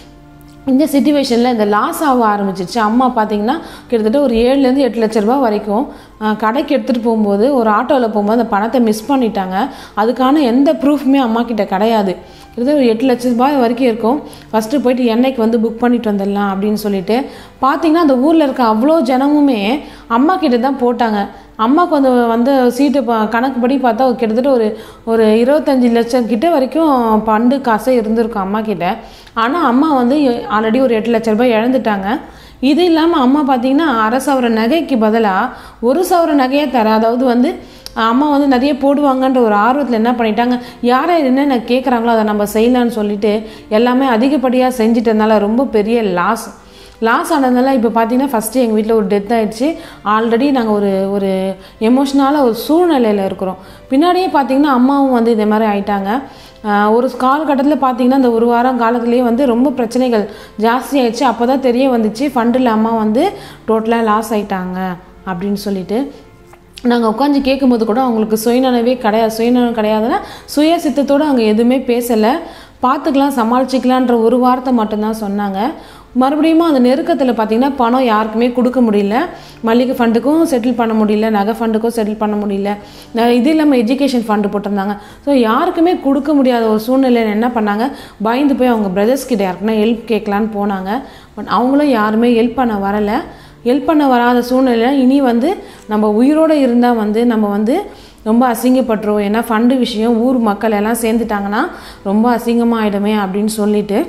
இந்த சுச்சுவேஷனில் இந்த லாஸ் ஆக ஆரம்பிச்சிச்சு அம்மா பார்த்தீங்கன்னா கிட்டத்தட்ட ஒரு ஏழுலேருந்து எட்டு லட்ச ரூபாய் வரைக்கும் அஹ், கடைக்கு எடுத்துகிட்டு போகும்போது ஒரு ஆட்டோவில் போகும்போது அந்த பணத்தை மிஸ் பண்ணிட்டாங்க அதுக்கான எந்த ப்ரூஃப்மே அம்மா கிட்ட கிடையாது கிட்டத்தட்ட ஒரு எட்டு லட்ச ரூபாய் வரைக்கும் இருக்கும் ஃபஸ்ட்டு போயிட்டு எண்ணெய்க்கு வந்து புக் பண்ணிட்டு வந்துடலாம் அப்படின்னு சொல்லிட்டு பார்த்தீங்கன்னா அந்த ஊரில் இருக்க அவ்வளோ ஜனமுமே அம்மா கிட்ட தான் போட்டாங்க அம்மாவுக்கு வந்து வந்து சீட்டு ப- கணக்குப்படி பார்த்தா ஒரு கிட்டத்தட்ட ஒரு ஒரு இருபத்தஞ்சி லட்சம் கிட்ட வரைக்கும் பண்டு காசே இருந்திருக்கும் அம்மா கிட்ட ஆனால் அம்மா வந்து ஆல்ரெடி ஒரு எட்டு லட்ச ரூபாய் இழந்துட்டாங்க இது இல்லாமல் அம்மா பார்த்தீங்கன்னா அரை சவர நகைக்கு பதிலாக ஒரு சவர நகையை தர அதாவது வந்து அம்மா வந்து நிறைய போடுவாங்கன்ற ஒரு ஆர்வத்தில் என்ன பண்ணிட்டாங்க யாரை என்னென்ன கேட்குறாங்களோ அதை நம்ம செய்யலான்னு சொல்லிட்டு எல்லாமே அதிகப்படியாக செஞ்சிட்டதுனால ரொம்ப பெரிய லாஸ் லாஸ் ஆனதுனால இப்போ பார்த்தீங்கன்னா ஃபஸ்ட்டு எங்கள் வீட்டில் ஒரு டெத் ஆயிடுச்சு ஆல்ரெடி நாங்கள் ஒரு ஒரு எமோஷ்னலாக ஒரு சூழ்நிலையில் இருக்கிறோம் பின்னாடியே பார்த்தீங்கன்னா அம்மாவும் வந்து இதே மாதிரி ஆயிட்டாங்க ஆஹ் ஒரு காலகட்டத்தில் பார்த்தீங்கன்னா இந்த ஒரு வாரம் காலத்துலேயே வந்து ரொம்ப பிரச்சனைகள் ஜாஸ்தி ஆயிடுச்சு அப்போ தான் தெரிய வந்துச்சு ஃபண்டில் அம்மா வந்து டோட்டலாக லாஸ் ஆயிட்டாங்க அப்படின்னு சொல்லிட்டு நாங்கள் உட்காந்து கேட்கும்போது கூட அவங்களுக்கு சுயநனவே கிடையாது சுயநலம் கிடையாதுன்னா சுய சித்தத்தோடு அவங்க எதுவுமே பேசலை பார்த்துக்கலாம் சமாளிச்சுக்கலான்ற ஒரு வார்த்தை மட்டும்தான் சொன்னாங்க மறுபடியும் அந்த நெருக்கத்தில் பார்த்தீங்கன்னா பணம் யாருக்குமே கொடுக்க முடியல மல்லிகை ஃபண்டுக்கும் செட்டில் பண்ண முடியல நகை ஃபண்டுக்கும் செட்டில் பண்ண முடியல ந- இது இல்லாமல் எஜுகேஷன் ஃபண்டு போட்டிருந்தாங்க ஸோ யாருக்குமே கொடுக்க முடியாத ஒரு சூழ்நிலையில் என்ன பண்ணாங்க பயந்து போய் அவங்க பிரதர்ஸ் கிட்ட யாருக்குன்னா ஹெல்ப் கேட்கலான்னு போனாங்க பட் அவங்களும் யாருமே ஹெல்ப் பண்ண வரலை ஹெல்ப் பண்ண வராத சூழ்நிலை இனி வந்து நம்ம உயிரோடு இருந்தால் வந்து நம்ம வந்து ரொம்ப அசிங்கப்பட்டுருவோம் ஏன்னா ஃபண்டு விஷயம் ஊர் மக்கள் எல்லாம் சேர்ந்துட்டாங்கன்னா ரொம்ப அசிங்கமாயிடுமே அப்படின்னு சொல்லிட்டு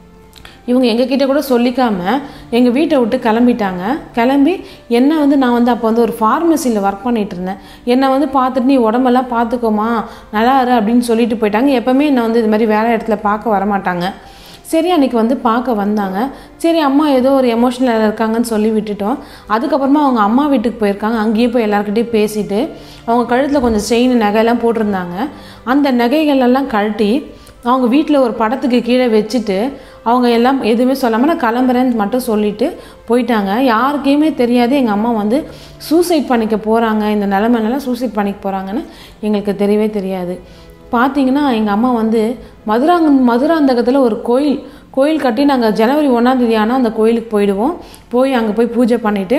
இவங்க எங்ககிட்ட கூட சொல்லிக்காம எங்கள் வீட்டை விட்டு கிளம்பிட்டாங்க கிளம்பி என்னை வந்து நான் வந்து அப்போ வந்து ஒரு ஃபார்மசியில் ஒர்க் பண்ணிட்டு இருந்தேன் என்னை வந்து பார்த்துட்டு நீ உடம்பெல்லாம் பார்த்துக்கோமா நல்லா இரு அப்படின்னு சொல்லிட்டு போயிட்டாங்க எப்போவுமே என்னை வந்து இது மாதிரி வேலை இடத்துல பார்க்க வரமாட்டாங்க சரி அன்னைக்கு வந்து பார்க்க வந்தாங்க சரி அம்மா ஏதோ ஒரு எமோஷனல் இருக்காங்கன்னு சொல்லி விட்டுட்டோம் அதுக்கப்புறமா அவங்க அம்மா வீட்டுக்கு போயிருக்காங்க அங்கேயே போய் எல்லாருக்கிட்டையும் பேசிட்டு அவங்க கழுத்தில் கொஞ்சம் செயின் நகையெல்லாம் போட்டிருந்தாங்க அந்த நகைகள் எல்லாம் கழட்டி அவங்க வீட்டில் ஒரு படத்துக்கு கீழே வச்சுட்டு அவங்க எல்லாம் எதுவுமே சொல்லாமல் நான் கிளம்புறேன்னு மட்டும் சொல்லிட்டு போயிட்டாங்க யாருக்குமே தெரியாது எங்கள் அம்மா வந்து சூசைட் பண்ணிக்க போகிறாங்க இந்த நிலமைனால சூசைட் பண்ணிக்க போகிறாங்கன்னு எங்களுக்கு தெரியவே தெரியாது பார்த்தீங்கன்னா எங்கள் அம்மா வந்து மதுராங்க மதுராந்தகத்தில் ஒரு கோயில் கோயில் கட்டி நாங்கள் ஜனவரி ஒன்றாந்தேதி ஆனால் அந்த கோயிலுக்கு போயிடுவோம் போய் அங்கே போய் பூஜை பண்ணிவிட்டு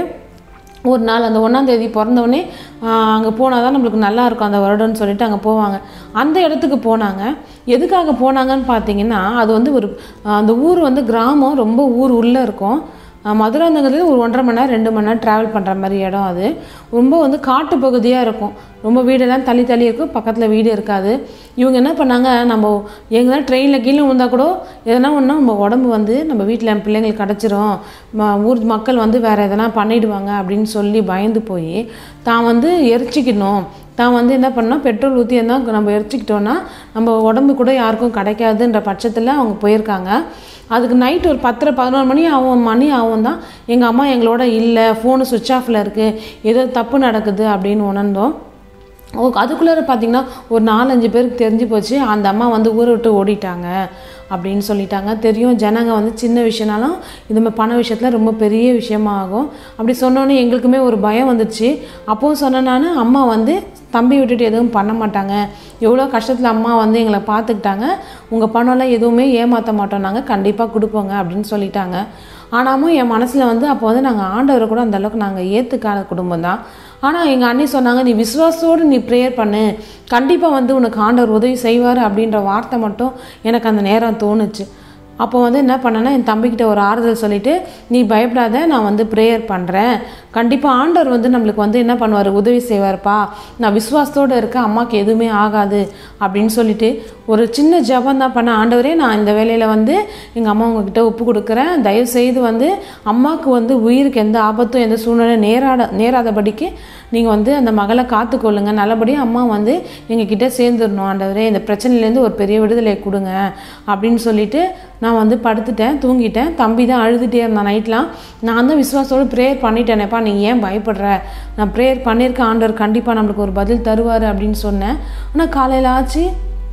ஒரு நாள் அந்த ஒன்றாந்தேதி பிறந்தவொடனே அங்கே போனால் தான் நம்மளுக்கு நல்லா இருக்கும் அந்த வருடம்னு சொல்லிட்டு அங்கே போவாங்க அந்த இடத்துக்கு போனாங்க எதுக்காக போனாங்கன்னு பார்த்தீங்கன்னா அது வந்து ஒரு ஆஹ் அந்த ஊர் வந்து கிராமம் ரொம்ப ஊர் உள்ளே இருக்கும் அஹ், மதுராந்தகத்துல ஒரு ஒன்றரை மணி நேரம் ரெண்டு மணி நேரம் ட்ராவல் பண்ணுற மாதிரி இடம் அது ரொம்ப வந்து காட்டு பகுதியாக இருக்கும் ரொம்ப வீடெல்லாம் தள்ளி தள்ளி இருக்கும் பக்கத்தில் வீடு இருக்காது இவங்க என்ன பண்ணாங்க நம்ம எங்கன்னா ட்ரெயினில் கீழே விழுந்தா கூட எதனா ஒன்றா நம்ம உடம்பு வந்து நம்ம வீட்டில் என் பிள்ளைங்களுக்கு கிடச்சிரும் ம- ஊர் மக்கள் வந்து வேறு எதனா பண்ணிடுவாங்க அப்படின்னு சொல்லி பயந்து போய் தான் வந்து எரிச்சிக்கணும் தான் வந்து என்ன பண்ணால் பெட்ரோல் ஊற்றி இருந்தால் நம்ம எரிச்சிக்கிட்டோன்னா நம்ம உடம்பு கூட யாருக்கும் கிடைக்காதுன்ற பட்சத்தில் அவங்க போயிருக்காங்க அதுக்கு நைட் ஒரு பத்தரை பதினோரு மணி ஆகும் மணி ஆகும் தான் எங்கள் அம்மா எங்களோட இல்லை ஃபோனு சுவிட்ச் ஆஃபில் இருக்குது ஏதோ தப்பு நடக்குது அப்படின்னு உணர்ந்தோம் ஓ அதுக்குள்ளார பார்த்தீங்கன்னா ஒரு நாலஞ்சு பேருக்கு தெரிஞ்சு போச்சு அந்த அம்மா வந்து ஊரை விட்டு ஓடிட்டாங்க அப்படின்னு சொல்லிட்டாங்க தெரியும் ஜனங்க வந்து சின்ன விஷயம்னாலும் இந்த மாதிரி பண விஷயத்தில் ரொம்ப பெரிய விஷயமா ஆகும் அப்படி சொன்னோன்னே எங்களுக்குமே ஒரு பயம் வந்துச்சு அப்போவும் சொன்னேன் நான் அம்மா வந்து தம்பி விட்டுட்டு எதுவும் பண்ண மாட்டாங்க எவ்வளோ கஷ்டத்தில் அம்மா வந்து எங்களை பார்த்துக்கிட்டாங்க உங்கள் பணம்லாம் எதுவுமே ஏமாற்ற மாட்டோம் நாங்கள் கண்டிப்பாக கொடுப்போங்க அப்படின்னு சொல்லிட்டாங்க ஆனாலும் என் மனசில் வந்து அப்போ வந்து நாங்கள் ஆண்டவரை கூட அந்த அளவுக்கு நாங்கள் ஏற்றுக்காத குடும்பம் தான் ஆனால் எங்கள் அண்ணி சொன்னாங்க நீ விசுவாசத்தோடு நீ ப்ரேயர் பண்ணு கண்டிப்பாக வந்து உனக்கு ஆண்டவர் உதவி செய்வார் அப்படின்ற வார்த்தை மட்டும் எனக்கு அந்த நேரம் தோணுச்சு அப்போ வந்து என்ன பண்ணேன்னா என் தம்பிக்கிட்ட ஒரு ஆறுதல் சொல்லிட்டு நீ பயப்படாத நான் வந்து ப்ரேயர் பண்ணுறேன் கண்டிப்பாக ஆண்டவர் வந்து நம்மளுக்கு வந்து என்ன பண்ணுவார் உதவி செய்வார்ப்பா நான் விசுவாசத்தோடு இருக்கேன் அம்மாவுக்கு எதுவுமே ஆகாது அப்படின்னு சொல்லிட்டு ஒரு சின்ன ஜெபம் தான் பண்ண ஆண்டவரே நான் இந்த வேலையில் வந்து எங்கள் அம்மா உங்ககிட்ட ஒப்பு கொடுக்குறேன் தயவு செய்து வந்து அம்மாவுக்கு வந்து உயிருக்கு எந்த ஆபத்தும் எந்த சூழ்நிலை நேராட நேராதபடிக்கு நீங்கள் வந்து அந்த மகளை காத்துக்கொள்ளுங்க நல்லபடியாக அம்மா வந்து எங்ககிட்ட சேர்ந்துடணும் ஆண்டவரே இந்த பிரச்சனையிலேருந்து ஒரு பெரிய விடுதலை கொடுங்க அப்படின்னு சொல்லிட்டு நான் வந்து படுத்துட்டேன் தூங்கிட்டேன் தம்பி தான் அழுதுகிட்டே இருந்தான் நைட்லாம் நான் தான் விசுவாசத்தோடு ப்ரேயர் பண்ணிட்டேனேப்பா நீ ஏன் பயப்படுற நான் ப்ரேயர் பண்ணியிருக்கேன் ஆண்டவர் கண்டிப்பாக நம்மளுக்கு ஒரு பதில் தருவார் அப்படின்னு சொன்னேன் ஆனால் காலையில் ஆச்சு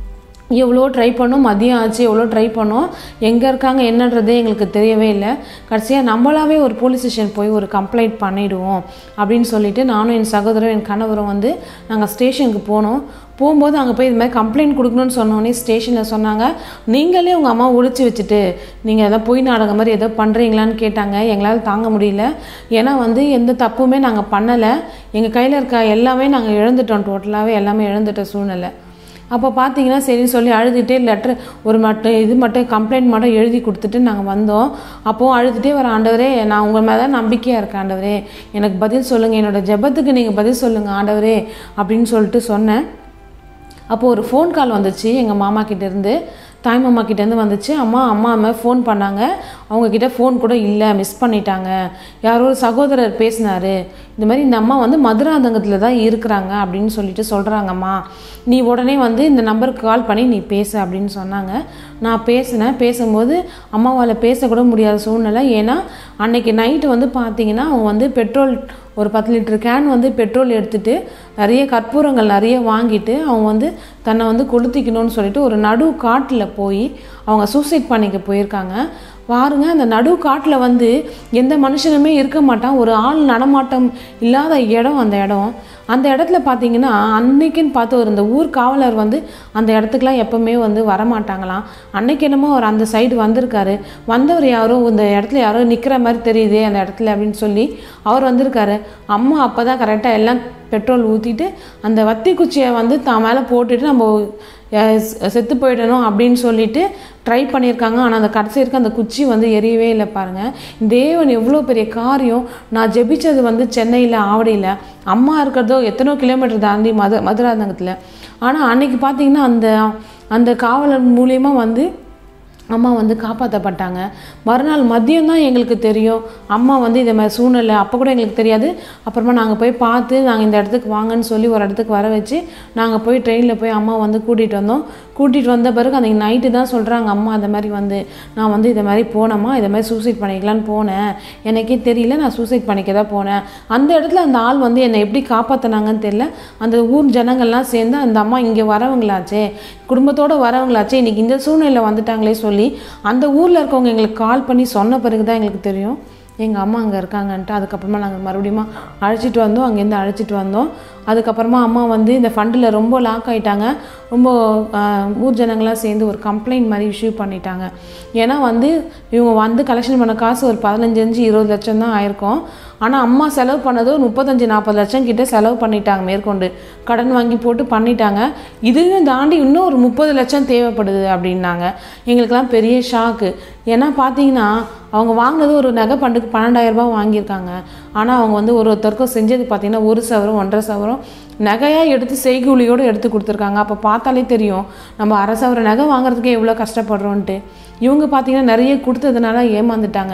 எவ்வளோ ட்ரை பண்ணோம் மதியம் ஆச்சு எவ்வளோ ட்ரை பண்ணோம் எங்கே இருக்காங்க என்னன்றதே எங்களுக்கு தெரியவே இல்லை கடைசியாக நம்மளாவே ஒரு போலீஸ் ஸ்டேஷன் போய் ஒரு கம்ப்ளைண்ட் பண்ணிடுவோம் அப்படின்னு சொல்லிட்டு நானும் என் சகோதரரும் என் கணவரும் வந்து நாங்கள் ஸ்டேஷனுக்கு போனோம் போகும்போது அங்கே போய் இது மாதிரி கம்ப்ளைண்ட் கொடுக்கணும்னு சொன்னோடனே ஸ்டேஷனில் சொன்னாங்க நீங்களே உங்கள் அம்மா ஒழிச்சு வச்சுட்டு நீங்கள் எதாவது பொய் நாடகம் மாதிரி ஏதோ பண்ணுறீங்களான்னு கேட்டாங்க எங்களால் தாங்க முடியல ஏன்னா வந்து எந்த தப்புமே நாங்கள் பண்ணலை எங்கள் கையில் இருக்க எல்லாமே நாங்கள் இழந்துட்டோம் டோட்டலாகவே எல்லாமே இழந்துட்ட சூழ்நிலை அப்போ பார்த்தீங்கன்னா சரின்னு சொல்லி அழுதுகிட்டே லெட்டர் ஒரு மட்டும் இது மட்டும் கம்ப்ளைண்ட் மட்டும் எழுதி கொடுத்துட்டு நாங்கள் வந்தோம் அப்போது அழுதுகிட்டே வர ஆண்டவரே நான் உங்கள் மேலே தான் நம்பிக்கையாக இருக்கேன் ஆண்டவரே எனக்கு பதில் சொல்லுங்கள் என்னோட ஜெபத்துக்கு நீங்கள் பதில் சொல்லுங்கள் ஆண்டவரே அப்படின்னு சொல்லிட்டு சொன்னேன் அப்போது ஒரு ஃபோன் கால் வந்துச்சு எங்கள் மாமா கிட்டேருந்து தாய் மாமா கிட்டேருந்து வந்துச்சு அம்மா அம்மா அம்மா ஃபோன் பண்ணாங்க அவங்கக்கிட்ட ஃபோன் கூட இல்லை மிஸ் பண்ணிட்டாங்க யாரோ ஒரு சகோதரர் பேசினாரு இந்த மாதிரி இந்த அம்மா வந்து மதுராந்தகத்தில் தான் இருக்கிறாங்க அப்படின்னு சொல்லிட்டு சொல்கிறாங்கம்மா நீ உடனே வந்து இந்த நம்பருக்கு கால் பண்ணி நீ பேசு அப்படின்னு சொன்னாங்க நான் பேசினேன் பேசும்போது அம்மாவால் பேசக்கூட முடியாத சூழ்நிலை ஏன்னா அன்னைக்கு நைட்டு வந்து பார்த்தீங்கன்னா அவங்க வந்து பெட்ரோல் ஒரு பத்து லிட்டர் கேன் வந்து பெட்ரோல் எடுத்துட்டு நிறைய கற்பூரங்கள் நிறைய வாங்கிட்டு அவங்க வந்து தன்னை வந்து கொளுத்திக்கணும்னு சொல்லிட்டு ஒரு நடு காட்டில் போய் அவங்க சூசைட் பண்ணிக்க போயிருக்காங்க பாருங்க அந்த நடு காட்டில் வந்து எந்த மனுஷனுமே இருக்க மாட்டான் ஒரு ஆள் நடமாட்டம் இல்லாத இடம் அந்த இடம் அந்த இடத்துல பார்த்தீங்கன்னா அன்னைக்குன்னு பார்த்து ஒரு இந்த ஊர் காவலர் வந்து அந்த இடத்துக்குலாம் எப்பவுமே வந்து வரமாட்டாங்களாம் அன்னைக்கு என்னமோ அவர் அந்த சைடு வந்திருக்காரு வந்தவர் யாரோ இந்த இடத்துல யாரோ நிற்கிற மாதிரி தெரியுதே அந்த இடத்துல அப்படின்னு சொல்லி அவர் வந்திருக்காரு அம்மா அப்போ தான் கரெக்டாக எல்லாம் பெட்ரோல் ஊற்றிட்டு அந்த வத்தி குச்சியை வந்து தான் மேலே போட்டுட்டு நம்ம அஹ், செ- செத்து போயிடணும் அப்படின்னு சொல்லிட்டு ட்ரை பண்ணியிருக்காங்க ஆனால் அந்த கடைசி இருக்க அந்த குச்சி வந்து எரியவே இல்லை பாருங்கள் தேவன் எவ்வளோ பெரிய காரியம் நான் ஜெபிச்சது வந்து சென்னையில் ஆவடியில் அம்மா இருக்கிறதோ எத்தனோ கிலோமீட்டர் தாண்டி மது மதுராந்தகத்தில் ஆனால் அன்னைக்கு பார்த்தீங்கன்னா அந்த அந்த காவலர் மூலியமா வந்து அம்மா வந்து காப்பாற்றப்பட்டாங்க மறுநாள் மதியம் தான் எங்களுக்கு தெரியும் அம்மா வந்து இதை மாதிரி சூழ்நிலை அப்போ கூட எங்களுக்கு தெரியாது அப்புறமா நாங்கள் போய் பார்த்து நாங்கள் இந்த இடத்துக்கு வாங்கன்னு சொல்லி ஒரு இடத்துக்கு வர வச்சு நாங்கள் போய் ட்ரெயினில் போய் அம்மா வந்து கூட்டிகிட்டு வந்தோம் கூட்டிகிட்டு வந்த பிறகு அன்றைக்கி நைட்டு தான் சொல்கிறாங்க அம்மா அந்த மாதிரி வந்து நான் வந்து இதை மாதிரி போனேம்மா இதை மாதிரி சூசைட் பண்ணிக்கலான்னு போனேன் எனக்கே தெரியல நான் சூசைட் பண்ணிக்க தான் போனேன் அந்த இடத்துல அந்த ஆள் வந்து என்னை எப்படி காப்பாற்றினாங்கன்னு தெரியல அந்த ஊர் ஜனங்கள்லாம் சேர்ந்து அந்த அம்மா இங்கே வரவங்களாச்சே குடும்பத்தோடு வரவங்களாச்சே இன்னைக்கு இந்த சூழ்நிலை வந்துட்டாங்களே சொல்லி அந்த ஊரில் இருக்கவங்க எங்களுக்கு கால் பண்ணி சொன்ன பிறகு தான் எங்களுக்கு தெரியும் எங்கள் அம்மா அங்கே இருக்காங்கன்ட்டு அதுக்கப்புறமா நாங்கள் மறுபடியும் அழைச்சிட்டு வந்தோம் அங்கேருந்து அழைச்சிட்டு வந்தோம் அதுக்கப்புறமா அம்மா வந்து இந்த ஃபண்டில் ரொம்ப லாக் ஆயிட்டாங்க ரொம்ப ஆஹ், ஊர் ஜனங்களாம் சேர்ந்து ஒரு கம்ப்ளைண்ட் மாதிரி இஷ்யூ பண்ணிட்டாங்க ஏன்னா வந்து இவங்க வந்து கலெக்ஷன் பண்ண காசு ஒரு பதினஞ்சு இருபது லட்சம் தான் ஆயிருக்கும் ஆனால் அம்மா செலவு பண்ணது ஒரு முப்பத்தஞ்சு நாற்பது லட்சம் கிட்ட செலவு பண்ணிட்டாங்க மேற்கொண்டு கடன் வாங்கி போட்டு பண்ணிட்டாங்க இதையும் தாண்டி இன்னும் ஒரு முப்பது லட்சம் தேவைப்படுது அப்படின்னாங்க எங்களுக்கெல்லாம் பெரிய ஷாக்கு ஏன்னா பார்த்தீங்கன்னா அவங்க வாங்கினது ஒரு நகை பண்டுக்கு பன்னெண்டாயிரம் ரூபாய் வாங்கியிருக்காங்க ஆனால் அவங்க வந்து ஒரு ஒருத்தருக்கும் செஞ்சது பார்த்தீங்கன்னா ஒரு சவரம் ஒன்றரை சவரம் நகையாக எடுத்து செய்கூலியோடு எடுத்து கொடுத்துருக்காங்க அப்போ பார்த்தாலே தெரியும் நம்ம அரை சவர நகை வாங்குறதுக்கே எவ்வளோ கஷ்டப்படுறோன்ட்டு இவங்க பார்த்தீங்கன்னா நிறைய கொடுத்ததுனால ஏமாந்துட்டாங்க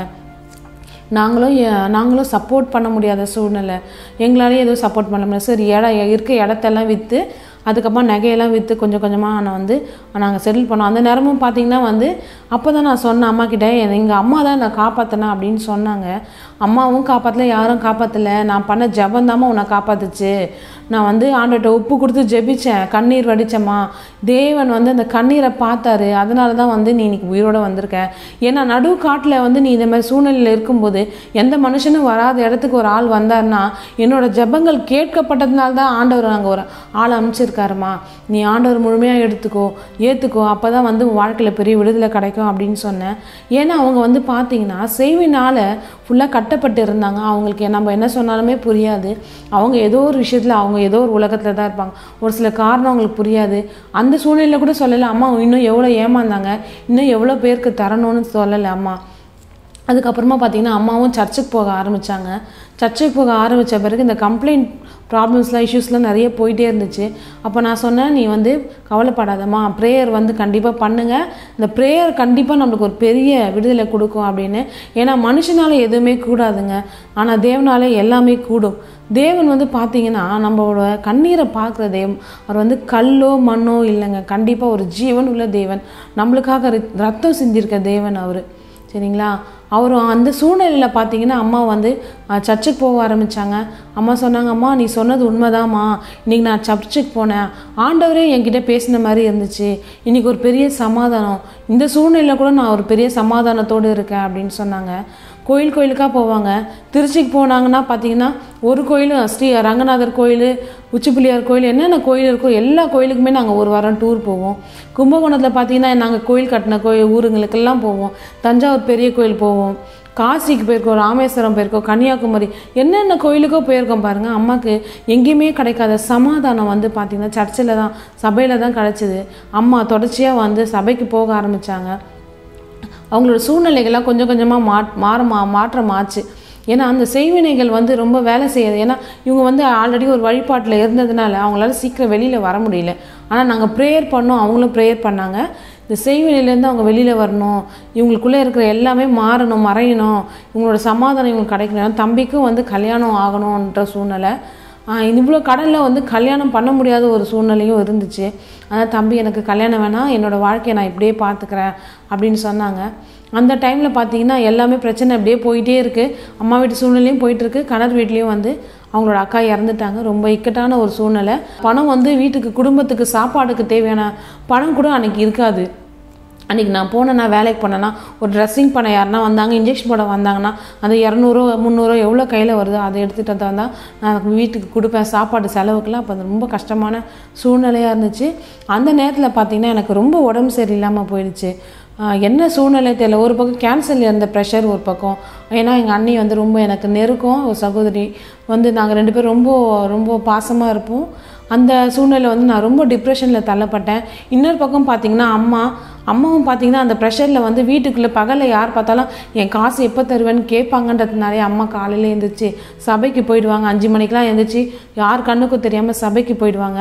நாங்களும் எ- நாங்களும் சப்போர்ட் பண்ண முடியாத சூழ்நிலை எங்களாலேயும் எதுவும் சப்போர்ட் பண்ண முடியல சரி இடம் இருக்க இடத்தெல்லாம் விற்று அதுக்கப்புறம் நகையெல்லாம் விற்று கொஞ்சம் கொஞ்சமாக நான் வந்து நாங்கள் செட்டில் பண்ணோம் அந்த நேரமும் பார்த்தீங்கன்னா வந்து அப்போ தான் நான் சொன்னேன் அம்மா கிட்ட எங்கள் அம்மா தான் நான் காப்பாற்றினேன் அப்படின்னு சொன்னாங்க அம்மாவும் காப்பாற்றல யாரும் காப்பாற்றல நான் பண்ண ஜபந்தாம்மா உன்னை காப்பாத்துச்சு நான் வந்து ஆண்டவர்கிட்ட உப்பு கொடுத்து ஜெபிச்சேன் கண்ணீர் வடிச்சேம்மா தேவன் வந்து அந்த கண்ணீரை பார்த்தாரு அதனால தான் வந்து நீ இன்னைக்கு உயிரோட வந்திருக்க ஏன்னா நடு காட்டில் வந்து நீ இந்த மாதிரி சூழ்நிலையில் இருக்கும்போது எந்த மனுஷனும் வராத இடத்துக்கு ஒரு ஆள் வந்தாருன்னா என்னோட ஜெபங்கள் கேட்கப்பட்டதுனால தான் ஆண்டவர் அங்கே ஒரு ஆள் அமைச்சிருக்காருமா நீ ஆண்டவர் முழுமையாக எடுத்துக்கோ ஏற்றுக்கோ அப்போ தான் வந்து உன் வாழ்க்கையில் பெரிய விடுதலை கிடைக்கும் அப்படின்னு சொன்னேன் ஏன்னா அவங்க வந்து பார்த்தீங்கன்னா செய்வினால் ஃபுல்லாக கட்டப்பட்டு இருந்தாங்க அவங்களுக்கு நம்ம என்ன சொன்னாலுமே புரியாது அவங்க ஏதோ ஒரு விஷயத்தில் அவங்க ஏதோ ஒரு உலகத்தில் தான் இருப்பாங்க ஒரு சில காரணம் அவங்களுக்கு புரியாது அந்த சூழ்நிலையில் கூட சொல்லலை அம்மா இன்னும் எவ்வளோ ஏமாந்தாங்க இன்னும் எவ்வளோ பேருக்கு தரணும்னு சொல்லலை அம்மா அதுக்கப்புறமா பார்த்தீங்கன்னா அம்மாவும் சர்ச்சுக்கு போக ஆரம்பித்தாங்க சர்ச்சுக்கு போக ஆரம்பித்த பிறகு இந்த கம்ப்ளைண்ட் ப்ராப்ளம்ஸ்லாம் இஷ்யூஸ்லாம் நிறைய போயிட்டே இருந்துச்சு அப்போ நான் சொன்னேன் நீ வந்து கவலைப்படாதம்மா ப்ரேயர் வந்து கண்டிப்பாக பண்ணுங்கள் இந்த ப்ரேயர் கண்டிப்பாக நம்மளுக்கு ஒரு பெரிய விடுதலை கொடுக்கும் அப்படின்னு ஏன்னா மனுஷனால எதுவுமே கூடாதுங்க ஆனால் தேவனால எல்லாமே கூடும் தேவன் வந்து பார்த்தீங்கன்னா நம்மளோட கண்ணீரை பார்க்குற தேவன் அவர் வந்து கல்லோ மண்ணோ இல்லைங்க கண்டிப்பாக ஒரு ஜீவன் உள்ள தேவன் நம்மளுக்காக ரி- ரத்தம் சிந்திருக்க தேவன் அவர் சரிங்களா அவரும் அந்த சூழ்நிலையில் பார்த்தீங்கன்னா அம்மா வந்து அஹ், சர்ச்சுக்கு போக ஆரம்பித்தாங்க அம்மா சொன்னாங்க அம்மா நீ சொன்னது உண்மைதாம்மா இன்னைக்கு நான் சர்ச்சுக்கு போனேன் ஆண்டவரே என்கிட்ட பேசின மாதிரி இருந்துச்சு இன்னைக்கு ஒரு பெரிய சமாதானம் இந்த சூழ்நிலையில் கூட நான் ஒரு பெரிய சமாதானத்தோடு இருக்கேன் அப்படின்னு சொன்னாங்க கோயில் கோயிலுக்காக போவாங்க திருச்சிக்கு போனாங்கன்னா பார்த்தீங்கன்னா ஒரு கோயிலும் ஸ்ரீ ரங்கநாதர் கோயில் உச்சிப்பிள்ளையார் கோயில் என்னென்ன கோயில் இருக்கோ எல்லா கோயிலுக்குமே நாங்கள் ஒரு வாரம் டூர் போவோம் கும்பகோணத்தில் பார்த்தீங்கன்னா நாங்கள் கோயில் கட்டின கோயில் ஊருங்களுக்கெல்லாம் போவோம் தஞ்சாவூர் பெரிய கோயில் போவோம் காசிக்கு போயிருக்கோம் ராமேஸ்வரம் போயிருக்கோம் கன்னியாகுமரி என்னென்ன கோயிலுக்கோ போயிருக்கோம் பாருங்கள் அம்மாவுக்கு எங்கேயுமே கிடைக்காத சமாதானம் வந்து பார்த்திங்கன்னா சர்ச்சில் தான் சபையில் தான் கிடச்சிது அம்மா தொடர்ச்சியாக வந்து சபைக்கு போக ஆரம்பித்தாங்க அவங்களோட சூழ்நிலைகள்லாம் கொஞ்சம் கொஞ்சமாக மா மாற மா மாற்றம் ஆச்சு ஏன்னா அந்த செய்வினைகள் வந்து ரொம்ப வேலை செய்யுது ஏன்னா இவங்க வந்து ஆல்ரெடி ஒரு வழிபாட்டில் இருந்ததுனால அவங்களால சீக்கிரம் வெளியில் வர முடியல ஆனால் நாங்கள் ப்ரேயர் பண்ணோம் அவங்களும் ப்ரேயர் பண்ணாங்க இந்த செய்வினையிலேருந்து அவங்க வெளியில் வரணும் இவங்களுக்குள்ளே இருக்கிற எல்லாமே மாறணும் மறையணும் இவங்களோட சமாதானம் இவங்களுக்கு கிடைக்கணும் ஏன்னா தம்பிக்கும் வந்து கல்யாணம் ஆகணுன்ற சூழ்நிலை ஆஹ் இவ்வளோ கடனில் வந்து கல்யாணம் பண்ண முடியாத ஒரு சூழ்நிலையும் இருந்துச்சு ஆனால் தம்பி எனக்கு கல்யாணம் வேணாம் என்னோட வாழ்க்கையை நான் இப்படியே பார்த்துக்கிறேன் அப்படின்னு சொன்னாங்க அந்த டைமில் பார்த்தீங்கன்னா எல்லாமே பிரச்சனை அப்படியே போயிட்டே இருக்குது அம்மா வீட்டு சூழ்நிலையும் போயிட்டுருக்கு கணவர் வீட்லேயும் வந்து அவங்களோட அக்கா இறந்துட்டாங்க ரொம்ப இக்கட்டான ஒரு சூழ்நிலை பணம் வந்து வீட்டுக்கு குடும்பத்துக்கு சாப்பாடுக்கு தேவையான பணம் கூட அன்னைக்கு இருக்காது அன்றைக்கி நான் போனேன்னா வேலைக்கு போனேன்னா ஒரு ட்ரெஸ்ஸிங் பண்ண யாருன்னா வந்தாங்க இன்ஜெக்ஷன் போட வந்தாங்கன்னா அந்த இரநூறோ முந்நூறோ எவ்வளோ கையில் வருதோ அதை எடுத்துகிட்டு வந்து வந்தால் நான் வீட்டுக்கு கொடுப்பேன் சாப்பாடு செலவுக்கெல்லாம் அப்போ அது ரொம்ப கஷ்டமான சூழ்நிலையாக இருந்துச்சு அந்த நேரத்தில் பார்த்தீங்கன்னா எனக்கு ரொம்ப உடம்பு சரியில்லாமல் போயிடுச்சு ஆஹ் என்ன சூழ்நிலை தெரியல ஒரு பக்கம் கேன்சரில் இருந்த ப்ரெஷர் ஒரு பக்கம் ஏன்னா எங்கள் அண்ணி வந்து ரொம்ப எனக்கு நெருக்கம் ஒரு சகோதரி வந்து நாங்கள் ரெண்டு பேரும் ரொம்ப ரொம்ப பாசமாக இருப்போம் அந்த சூழ்நிலை வந்து நான் ரொம்ப டிப்ரெஷனில் தள்ளப்பட்டேன் இன்னொரு பக்கம் பார்த்தீங்கன்னா அம்மா அம்மாவும் பார்த்தீங்கன்னா அந்த ப்ரெஷரில் வந்து வீட்டுக்குள்ளே பகலில் யார் பார்த்தாலும் என் காசு எப்போ தருவேன்னு கேட்பாங்கன்றதுனாலே அம்மா காலையில் எழுந்திரிச்சு சபைக்கு போயிடுவாங்க அஞ்சு மணிக்கெலாம் எழுந்திரிச்சு யார் கண்ணுக்கும் தெரியாமல் சபைக்கு போயிடுவாங்க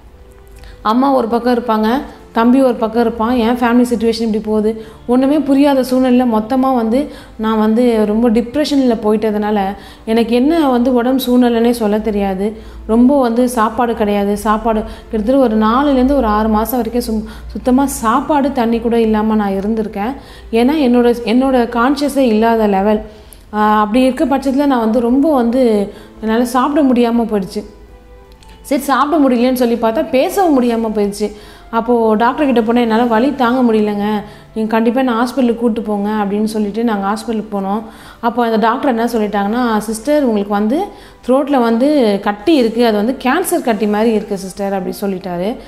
அம்மா ஒரு பக்கம் இருப்பாங்க தம்பி ஒரு பக்கம் இருப்பான் என் ஃபேமிலி சுச்சுவேஷன் இப்படி போகுது ஒன்றுமே புரியாத சூழ்நிலையில் மொத்தமாக வந்து நான் வந்து ரொம்ப டிப்ரெஷனில் போயிட்டதுனால எனக்கு என்ன வந்து உடம்பு சூழ்நிலைன்னே சொல்ல தெரியாது ரொம்ப வந்து சாப்பாடு கிடையாது சாப்பாடு கிட்டத்தட்ட ஒரு நாலுலேருந்து ஒரு ஆறு மாதம் வரைக்கும் சும் சுத்தமாக சாப்பாடு தண்ணி கூட இல்லாமல் நான் இருந்திருக்கேன் ஏன்னா என்னோட என்னோட கான்ஷியஸே இல்லாத லெவல் அப்படி இருக்க பட்சத்தில் நான் வந்து ரொம்ப வந்து என்னால் சாப்பிட முடியாமல் போயிடுச்சு சரி சாப்பிட முடியலன்னு சொல்லி பார்த்தா பேசவும் முடியாமல் போயிடுச்சு அப்போது டாக்டர் கிட்ட போனால் என்னால் வலி தாங்க முடியலங்க நீங்கள் கண்டிப்பாக நான் ஹாஸ்பிட்டலுக்கு கூப்பிட்டு போங்க அப்படின்னு சொல்லிட்டு நாங்கள் ஹாஸ்பிட்டலுக்கு போனோம் அப்போ அந்த டாக்டர் என்ன சொல்லிட்டாங்கன்னா சிஸ்டர் உங்களுக்கு வந்து த்ரோட்டில் வந்து கட்டி இருக்குது அது வந்து கேன்சர் கட்டி மாதிரி இருக்குது சிஸ்டர் அப்படி சொல்லிட்டாரு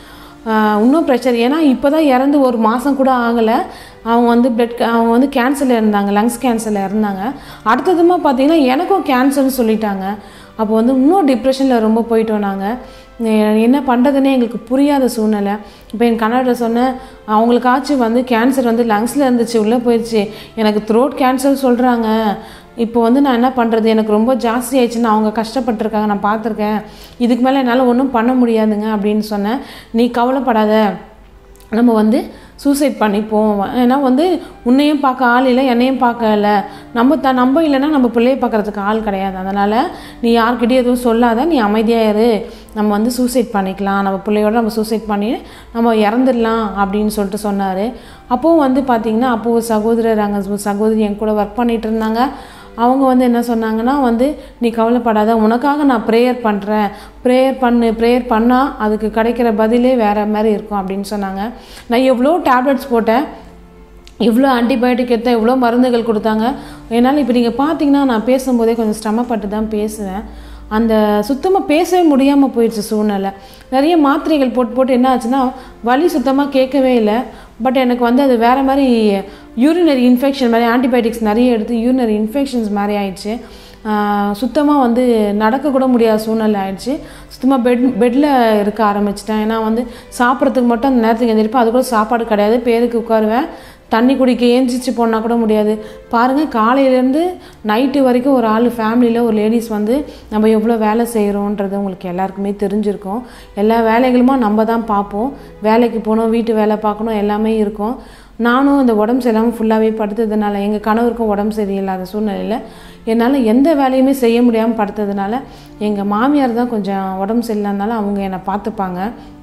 ஆஹ் இன்னும் ப்ரெஷர் ஏன்னா இப்போ தான் இறந்து ஒரு மாதம் கூட ஆகலை அவங்க வந்து பிளட் அவங்க வந்து கேன்சரில் இருந்தாங்க லங்ஸ் கேன்சரில் இருந்தாங்க அடுத்ததுமா பார்த்தீங்கன்னா எனக்கும் கேன்சர்னு சொல்லிட்டாங்க அப்போ வந்து இன்னும் டிப்ரெஷனில் ரொம்ப போயிட்டோம் நாங்கள் எ- என்ன பண்ணுறதுனே எங்களுக்கு புரியாத சூழ்நிலை இப்போ என் கணவர்கிட்ட சொன்னேன் அவங்களுக்காச்சும் வந்து கேன்சர் வந்து லங்ஸில் இருந்துச்சு உள்ளே போயிடுச்சு எனக்கு த்ரோட் கேன்சர் சொல்கிறாங்க இப்போ வந்து நான் என்ன பண்ணுறது எனக்கு ரொம்ப ஜாஸ்தி ஆயிடுச்சுன்னு அவங்க கஷ்டப்பட்டிருக்காங்க நான் பார்த்துருக்கேன் இதுக்கு மேலே என்னால் ஒன்றும் பண்ண முடியாதுங்க அப்படின்னு சொன்னேன் நீ கவலைப்படாத நம்ம வந்து சூசைட் பண்ணிப்போம் ஏன்னா வந்து உன்னையும் பார்க்க ஆள் இல்லை என்னையும் பார்க்கல நம்ம த நம்ம இல்லைன்னா நம்ம பிள்ளைய பார்க்கறதுக்கு ஆள் கிடையாது அதனால் நீ யார்கிட்டயும் எதுவும் சொல்லாத நீ அமைதியாக இரு நம்ம வந்து சூசைட் பண்ணிக்கலாம் நம்ம பிள்ளையோட நம்ம சூசைட் பண்ணி நம்ம இறந்துடலாம் அப்படின்னு சொல்லிட்டு சொன்னார் அப்போவும் வந்து பார்த்திங்கன்னா அப்போது ஒரு சகோதரர் அங்கே சகோதரி என் கூட ஒர்க் பண்ணிட்டு இருந்தாங்க அவங்க வந்து என்ன சொன்னாங்கன்னா வந்து நீ கவலைப்படாத உனக்காக நான் ப்ரேயர் பண்ணுறேன் ப்ரேயர் பண்ணு ப்ரேயர் பண்ணால் அதுக்கு கிடைக்கிற பதிலே வேறு மாதிரி இருக்கும் அப்படின்னு சொன்னாங்க நான் எவ்வளோ டேப்லெட்ஸ் போட்டேன் இவ்வளோ ஆன்டிபயோட்டிக் எடுத்தேன் இவ்வளோ மருந்துகள் கொடுத்தாங்க என்னால் இப்போ நீங்கள் பார்த்தீங்கன்னா நான் பேசும்போதே கொஞ்சம் சிரமப்பட்டு தான் பேசுவேன் அந்த சுத்தமாக பேசவே முடியாமல் போயிடுச்சு சூழ்நிலை நிறைய மாத்திரைகள் போட்டு போட்டு என்ன ஆச்சுன்னா வலி சுத்தமாக கேட்கவே இல்லை பட் எனக்கு வந்து அது வேறு மாதிரி யூரினரி இன்ஃபெக்ஷன் மாதிரி ஆன்டிபயோட்டிக்ஸ் நிறைய எடுத்து யூரினரி இன்ஃபெக்ஷன்ஸ் மாதிரி ஆயிடுச்சு சுத்தமாக வந்து நடக்க கூட முடியாத சூழ்நிலை ஆயிடுச்சு சுத்தமாக பெட் பெட்டில் இருக்க ஆரம்பிச்சிட்டேன் ஏன்னா வந்து சாப்பிட்றதுக்கு மட்டும் அந்த நேரத்துக்கு எழுந்திருப்பேன் அது கூட சாப்பாடு கிடையாது பேருக்கு உட்காருவேன் தண்ணி குடிக்க ஏஞ்சிச்சு போனால் கூட முடியாது பாருங்கள் காலையிலேருந்து நைட்டு வரைக்கும் ஒரு ஆள் ஃபேமிலியில் ஒரு லேடிஸ் வந்து நம்ம எவ்வளோ வேலை செய்கிறோன்றது உங்களுக்கு எல்லாருக்குமே தெரிஞ்சிருக்கும் எல்லா வேலைகளுமா நம்ம தான் பார்ப்போம் வேலைக்கு போகணும் வீட்டு வேலை பார்க்கணும் எல்லாமே இருக்கும் நானும் இந்த உடம்பு சரியில்லாமல் ஃபுல்லாகவே படுத்ததுனால எங்கள் கணவருக்கும் உடம்பு சரியில்லாத சூழ்நிலையில் என்னால் எந்த வேலையுமே செய்ய முடியாமல் படுத்ததுனால எங்கள் மாமியார் தான் கொஞ்சம் உடம்பு சரியில்லாதனால அவங்க என்னை பார்த்துப்பாங்க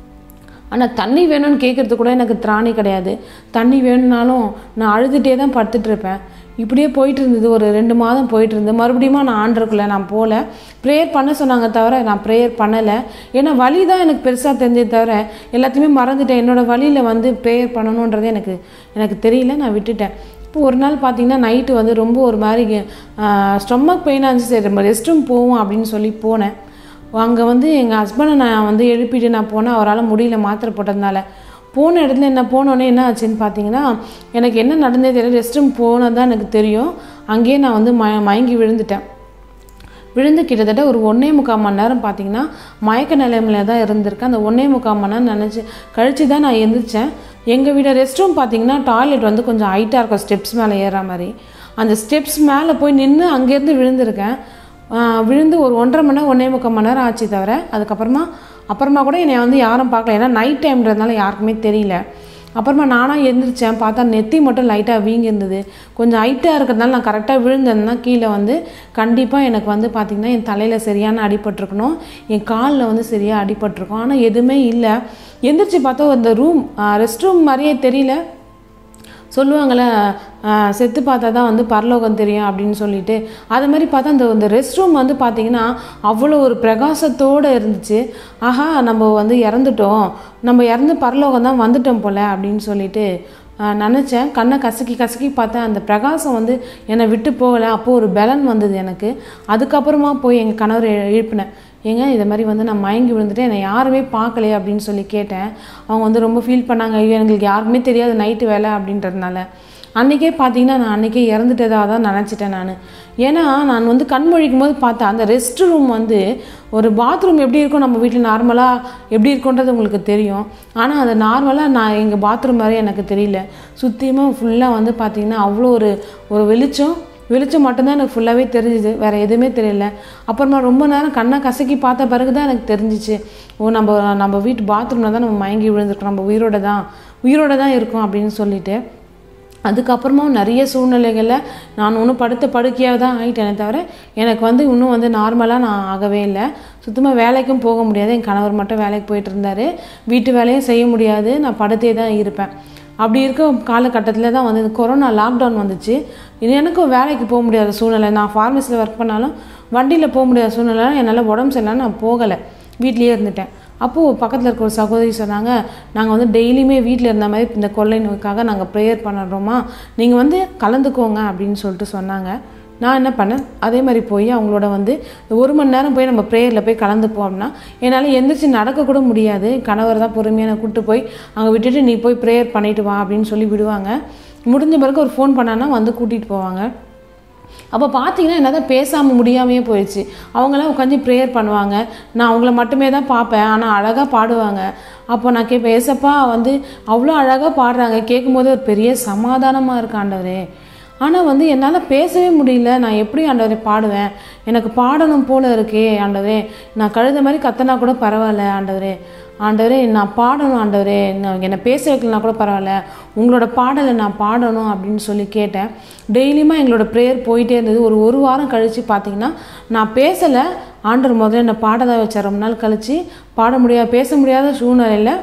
ஆனால் தண்ணி வேணும்னு கேட்குறது கூட எனக்கு திராணி கிடையாது தண்ணி வேணும்னாலும் நான் அழுதுகிட்டே தான் படுத்துட்டு இருப்பேன் இப்படியே போயிட்டு இருந்தது ஒரு ரெண்டு மாதம் போயிட்டு இருந்தது மறுபடியும் நான் ஆண்டருக்குள்ள நான் போகல ப்ரேயர் பண்ண சொன்னாங்க தவிர நான் ப்ரேயர் பண்ணலை ஏன்னா வழி தான் எனக்கு பெருசாக தெரிஞ்சே தவிர எல்லாத்தையுமே மறந்துட்டேன் என்னோடய வழியில் வந்து ப்ரேயர் பண்ணணுன்றது எனக்கு எனக்கு தெரியல நான் விட்டுட்டேன் இப்போ ஒரு நாள் பார்த்தீங்கன்னா நைட்டு வந்து ரொம்ப ஒரு மாதிரி ஸ்டொமக் பெயினாக இருந்துச்சு சரி நம்ம ரெஸ்ட் ரூம் போவோம் அப்படின்னு சொல்லி போனேன் அங்கே வந்து எங்கள் ஹஸ்பண்டை நான் வந்து எழுப்பிட்டு நான் போனேன் அவரால் முடியல மாத்திரை போட்டதுனால போன இடத்துல என்ன போனோடனே என்ன ஆச்சுன்னு பார்த்தீங்கன்னா எனக்கு என்ன நடந்தே தெரியல ரெஸ்ட் ரூம் போனது தான் எனக்கு தெரியும் அங்கேயே நான் வந்து ம மயங்கி விழுந்துட்டேன் விழுந்து கிட்டத்தட்ட ஒரு ஒன்றே முக்கால் மணி நேரம் பார்த்தீங்கன்னா மயக்க நிலைமையில தான் இருந்திருக்கேன் அந்த ஒன்றே முக்கால் மணி நேரம் நினச்சி கழிச்சு தான் நான் எந்திரிச்சேன் எங்கள் வீடு ரெஸ்ட் ரூம் பார்த்தீங்கன்னா டாய்லெட் வந்து கொஞ்சம் ஹைட்டாக இருக்கும் ஸ்டெப்ஸ் மேலே ஏறுற மாதிரி அந்த ஸ்டெப்ஸ் மேலே போய் நின்று அங்கேருந்து விழுந்திருக்கேன் ஆஹ் விழுந்து ஒரு ஒன்றரை மணி நேரம் ஒன்றே முக்கால் மணி நேரம் ஆச்சு தவிர அதுக்கப்புறமா அப்புறமா கூட என்னை வந்து யாரும் பார்க்கல ஏன்னா நைட் டைம்ன்றதுனால யாருக்குமே தெரியல அப்புறமா நானாக எந்திரிச்சேன் பார்த்தா நெத்தி மட்டும் லைட்டாக வீங்கி இருந்தது கொஞ்சம் ஹைட்டாக இருக்கிறதுனால நான் கரெக்டாக விழுந்தேன்னா கீழே வந்து கண்டிப்பாக எனக்கு வந்து பார்த்திங்கன்னா என் தலையில் சரியான அடிபட்டிருக்கணும் என் காலில் வந்து சரியாக அடிபட்டிருக்கும் ஆனால் எதுவுமே இல்லை எந்திரிச்சு பார்த்தா அந்த ரூம் ரெஸ்ட் ரூம் மாதிரியே தெரியல சொல்லுவாங்கள்ல ஆஹ் செத்து பார்த்தா தான் வந்து பரலோகம் தெரியும் அப்படின்னு சொல்லிட்டு அது மாதிரி பார்த்தா அந்த அந்த ரெஸ்ட் ரூம் வந்து பார்த்திங்கன்னா அவ்வளோ ஒரு பிரகாசத்தோடு இருந்துச்சு ஆஹா நம்ம வந்து இறந்துட்டோம் நம்ம இறந்து பரலோகம் தான் வந்துட்டோம் போல் அப்படின்னு சொல்லிட்டு ஆஹ் நினச்சேன் கண்ணை கசக்கி கசக்கி பார்த்தேன் அந்த பிரகாசம் வந்து என்னை விட்டு போகலை அப்போது ஒரு பலன் வந்தது எனக்கு அதுக்கப்புறமா போய் எங்கள் கணவர் எ- எழுப்பினேன் ஏங்க இதை மாதிரி வந்து நான் மயங்கி விழுந்துட்டு என்னை யாருமே பார்க்கலையே அப்படின்னு சொல்லி கேட்டேன் அவங்க வந்து ரொம்ப ஃபீல் பண்ணாங்க ஐயோ எங்களுக்கு யாருக்குமே தெரியாது நைட்டு வேலை அப்படின்றதுனால அன்றைக்கே பார்த்தீங்கன்னா நான் அன்றைக்கே இறந்துட்டதாக தான் நினச்சிட்டேன் நான் ஏன்னா நான் வந்து கண் முழிக்கும் போது பார்த்தேன் அந்த ரெஸ்ட் ரூம் வந்து ஒரு பாத்ரூம் எப்படி இருக்கும் நம்ம வீட்டில் நார்மலாக எப்படி இருக்குன்றது உங்களுக்கு தெரியும் ஆனால் அது நார்மலாக நான் எங்கள் பாத்ரூம் மாதிரி எனக்கு தெரியல சுற்றியுமாக ஃபுல்லாக வந்து பார்த்திங்கன்னா அவ்வளோ ஒரு ஒரு வெளிச்சம் வெளிச்சம் மட்டும்தான் எனக்கு ஃபுல்லாகவே தெரிஞ்சுது வேறு எதுவுமே தெரியல அப்புறமா ரொம்ப நேரம் கண்ணை கசக்கி பார்த்த பிறகு தான் எனக்கு தெரிஞ்சிச்சு ஓ நம்ம நம்ம வீட்டு பாத்ரூமில் தான் நம்ம மயங்கி விழுந்திருக்கோம் நம்ம உயிரோட தான் உயிரோட தான் இருக்கோம் அப்படின்னு சொல்லிட்டு அதுக்கப்புறமா நிறைய சூழ்நிலைகளில் நான் ஒன்றும் படுத்த படுக்கையாக தான் ஆகிட்டேனே தவிர எனக்கு வந்து இன்னும் வந்து நார்மலாக நான் ஆகவே இல்லை சுத்தமாக வேலைக்கும் போக முடியாது என் கணவர் மட்டும் வேலைக்கு போயிட்டு இருந்தார் வீட்டு வேலையும் செய்ய முடியாது நான் படுத்தே தான் இருப்பேன் அப்படி இருக்க காலகட்டத்தில் தான் வந்து இந்த கொரோனா லாக்டவுன் வந்துச்சு இது எனக்கும் வேலைக்கு போக முடியாத சூழ்நிலை நான் ஃபார்மஸியில் ஒர்க் பண்ணாலும் வண்டியில் போக முடியாத சூழ்நிலை என்னால் உடம்பு சரியில்லைன்னு நான் போகலை வீட்லேயே இருந்துட்டேன் அப்போது பக்கத்தில் இருக்க ஒரு சகோதரி சொன்னாங்க நாங்கள் வந்து டெய்லியுமே வீட்டில் இருந்த மாதிரி இந்த கொள்ளை நோய்க்காக நாங்கள் ப்ரேயர் பண்ணுறோமா நீங்கள் வந்து கலந்துக்கோங்க அப்படின்னு சொல்லிட்டு சொன்னாங்க நான் என்ன பண்ணேன் அதே மாதிரி போய் அவங்களோட வந்து ஒரு மணி நேரம் போய் நம்ம ப்ரேயரில் போய் கலந்துப்போம் அப்படின்னா என்னால் எந்திரிச்சு நடக்கக்கூட முடியாது கணவர் தான் பொறுமையாக என்னை கூப்பிட்டு போய் அங்கே விட்டுட்டு நீ போய் ப்ரேயர் பண்ணிட்டு வா அப்படின்னு சொல்லி விடுவாங்க முடிஞ்ச பிறகு ஒரு ஃபோன் பண்ணான்னா வந்து கூட்டிகிட்டு போவாங்க அப்போ பார்த்தீங்கன்னா என்னால் பேசாமல் முடியாமையே போயிடுச்சு அவங்களாம் உட்காந்து ப்ரேயர் பண்ணுவாங்க நான் அவங்கள மட்டுமே தான் பார்ப்பேன் ஆனால் அழகாக பாடுவாங்க அப்போ நான் கேட்பேன் ஏசப்பா வந்து அவ்வளோ அழகாக பாடுறாங்க கேட்கும்போது ஒரு பெரிய சமாதானமாக இருக்கு ஆண்டவரே ஆனால் வந்து என்னால் பேசவே முடியல நான் எப்படி ஆண்டவரே பாடுவேன் எனக்கு பாடணும் போல இருக்கே ஆண்டவரே நான் கழுத மாதிரி கத்தனா கூட பரவாயில்ல ஆண்டவரே ஆண்டவரே நான் பாடணும் ஆண்டவரே நான் என்னை பேச வைக்கலனா கூட பரவாயில்ல உங்களோட பாடலை நான் பாடணும் அப்படின்னு சொல்லி கேட்டேன் டெய்லியுமா எங்களோட ப்ரேயர் போயிட்டே இருந்தது ஒரு ஒரு வாரம் கழித்து பார்த்தீங்கன்னா நான் பேசலை ஆண்டவர் முதல்ல என்னை பாட தான் வச்சார் ரொம்ப நாள் கழித்து பாட முடியாது பேச முடியாத சூழ்நிலையில்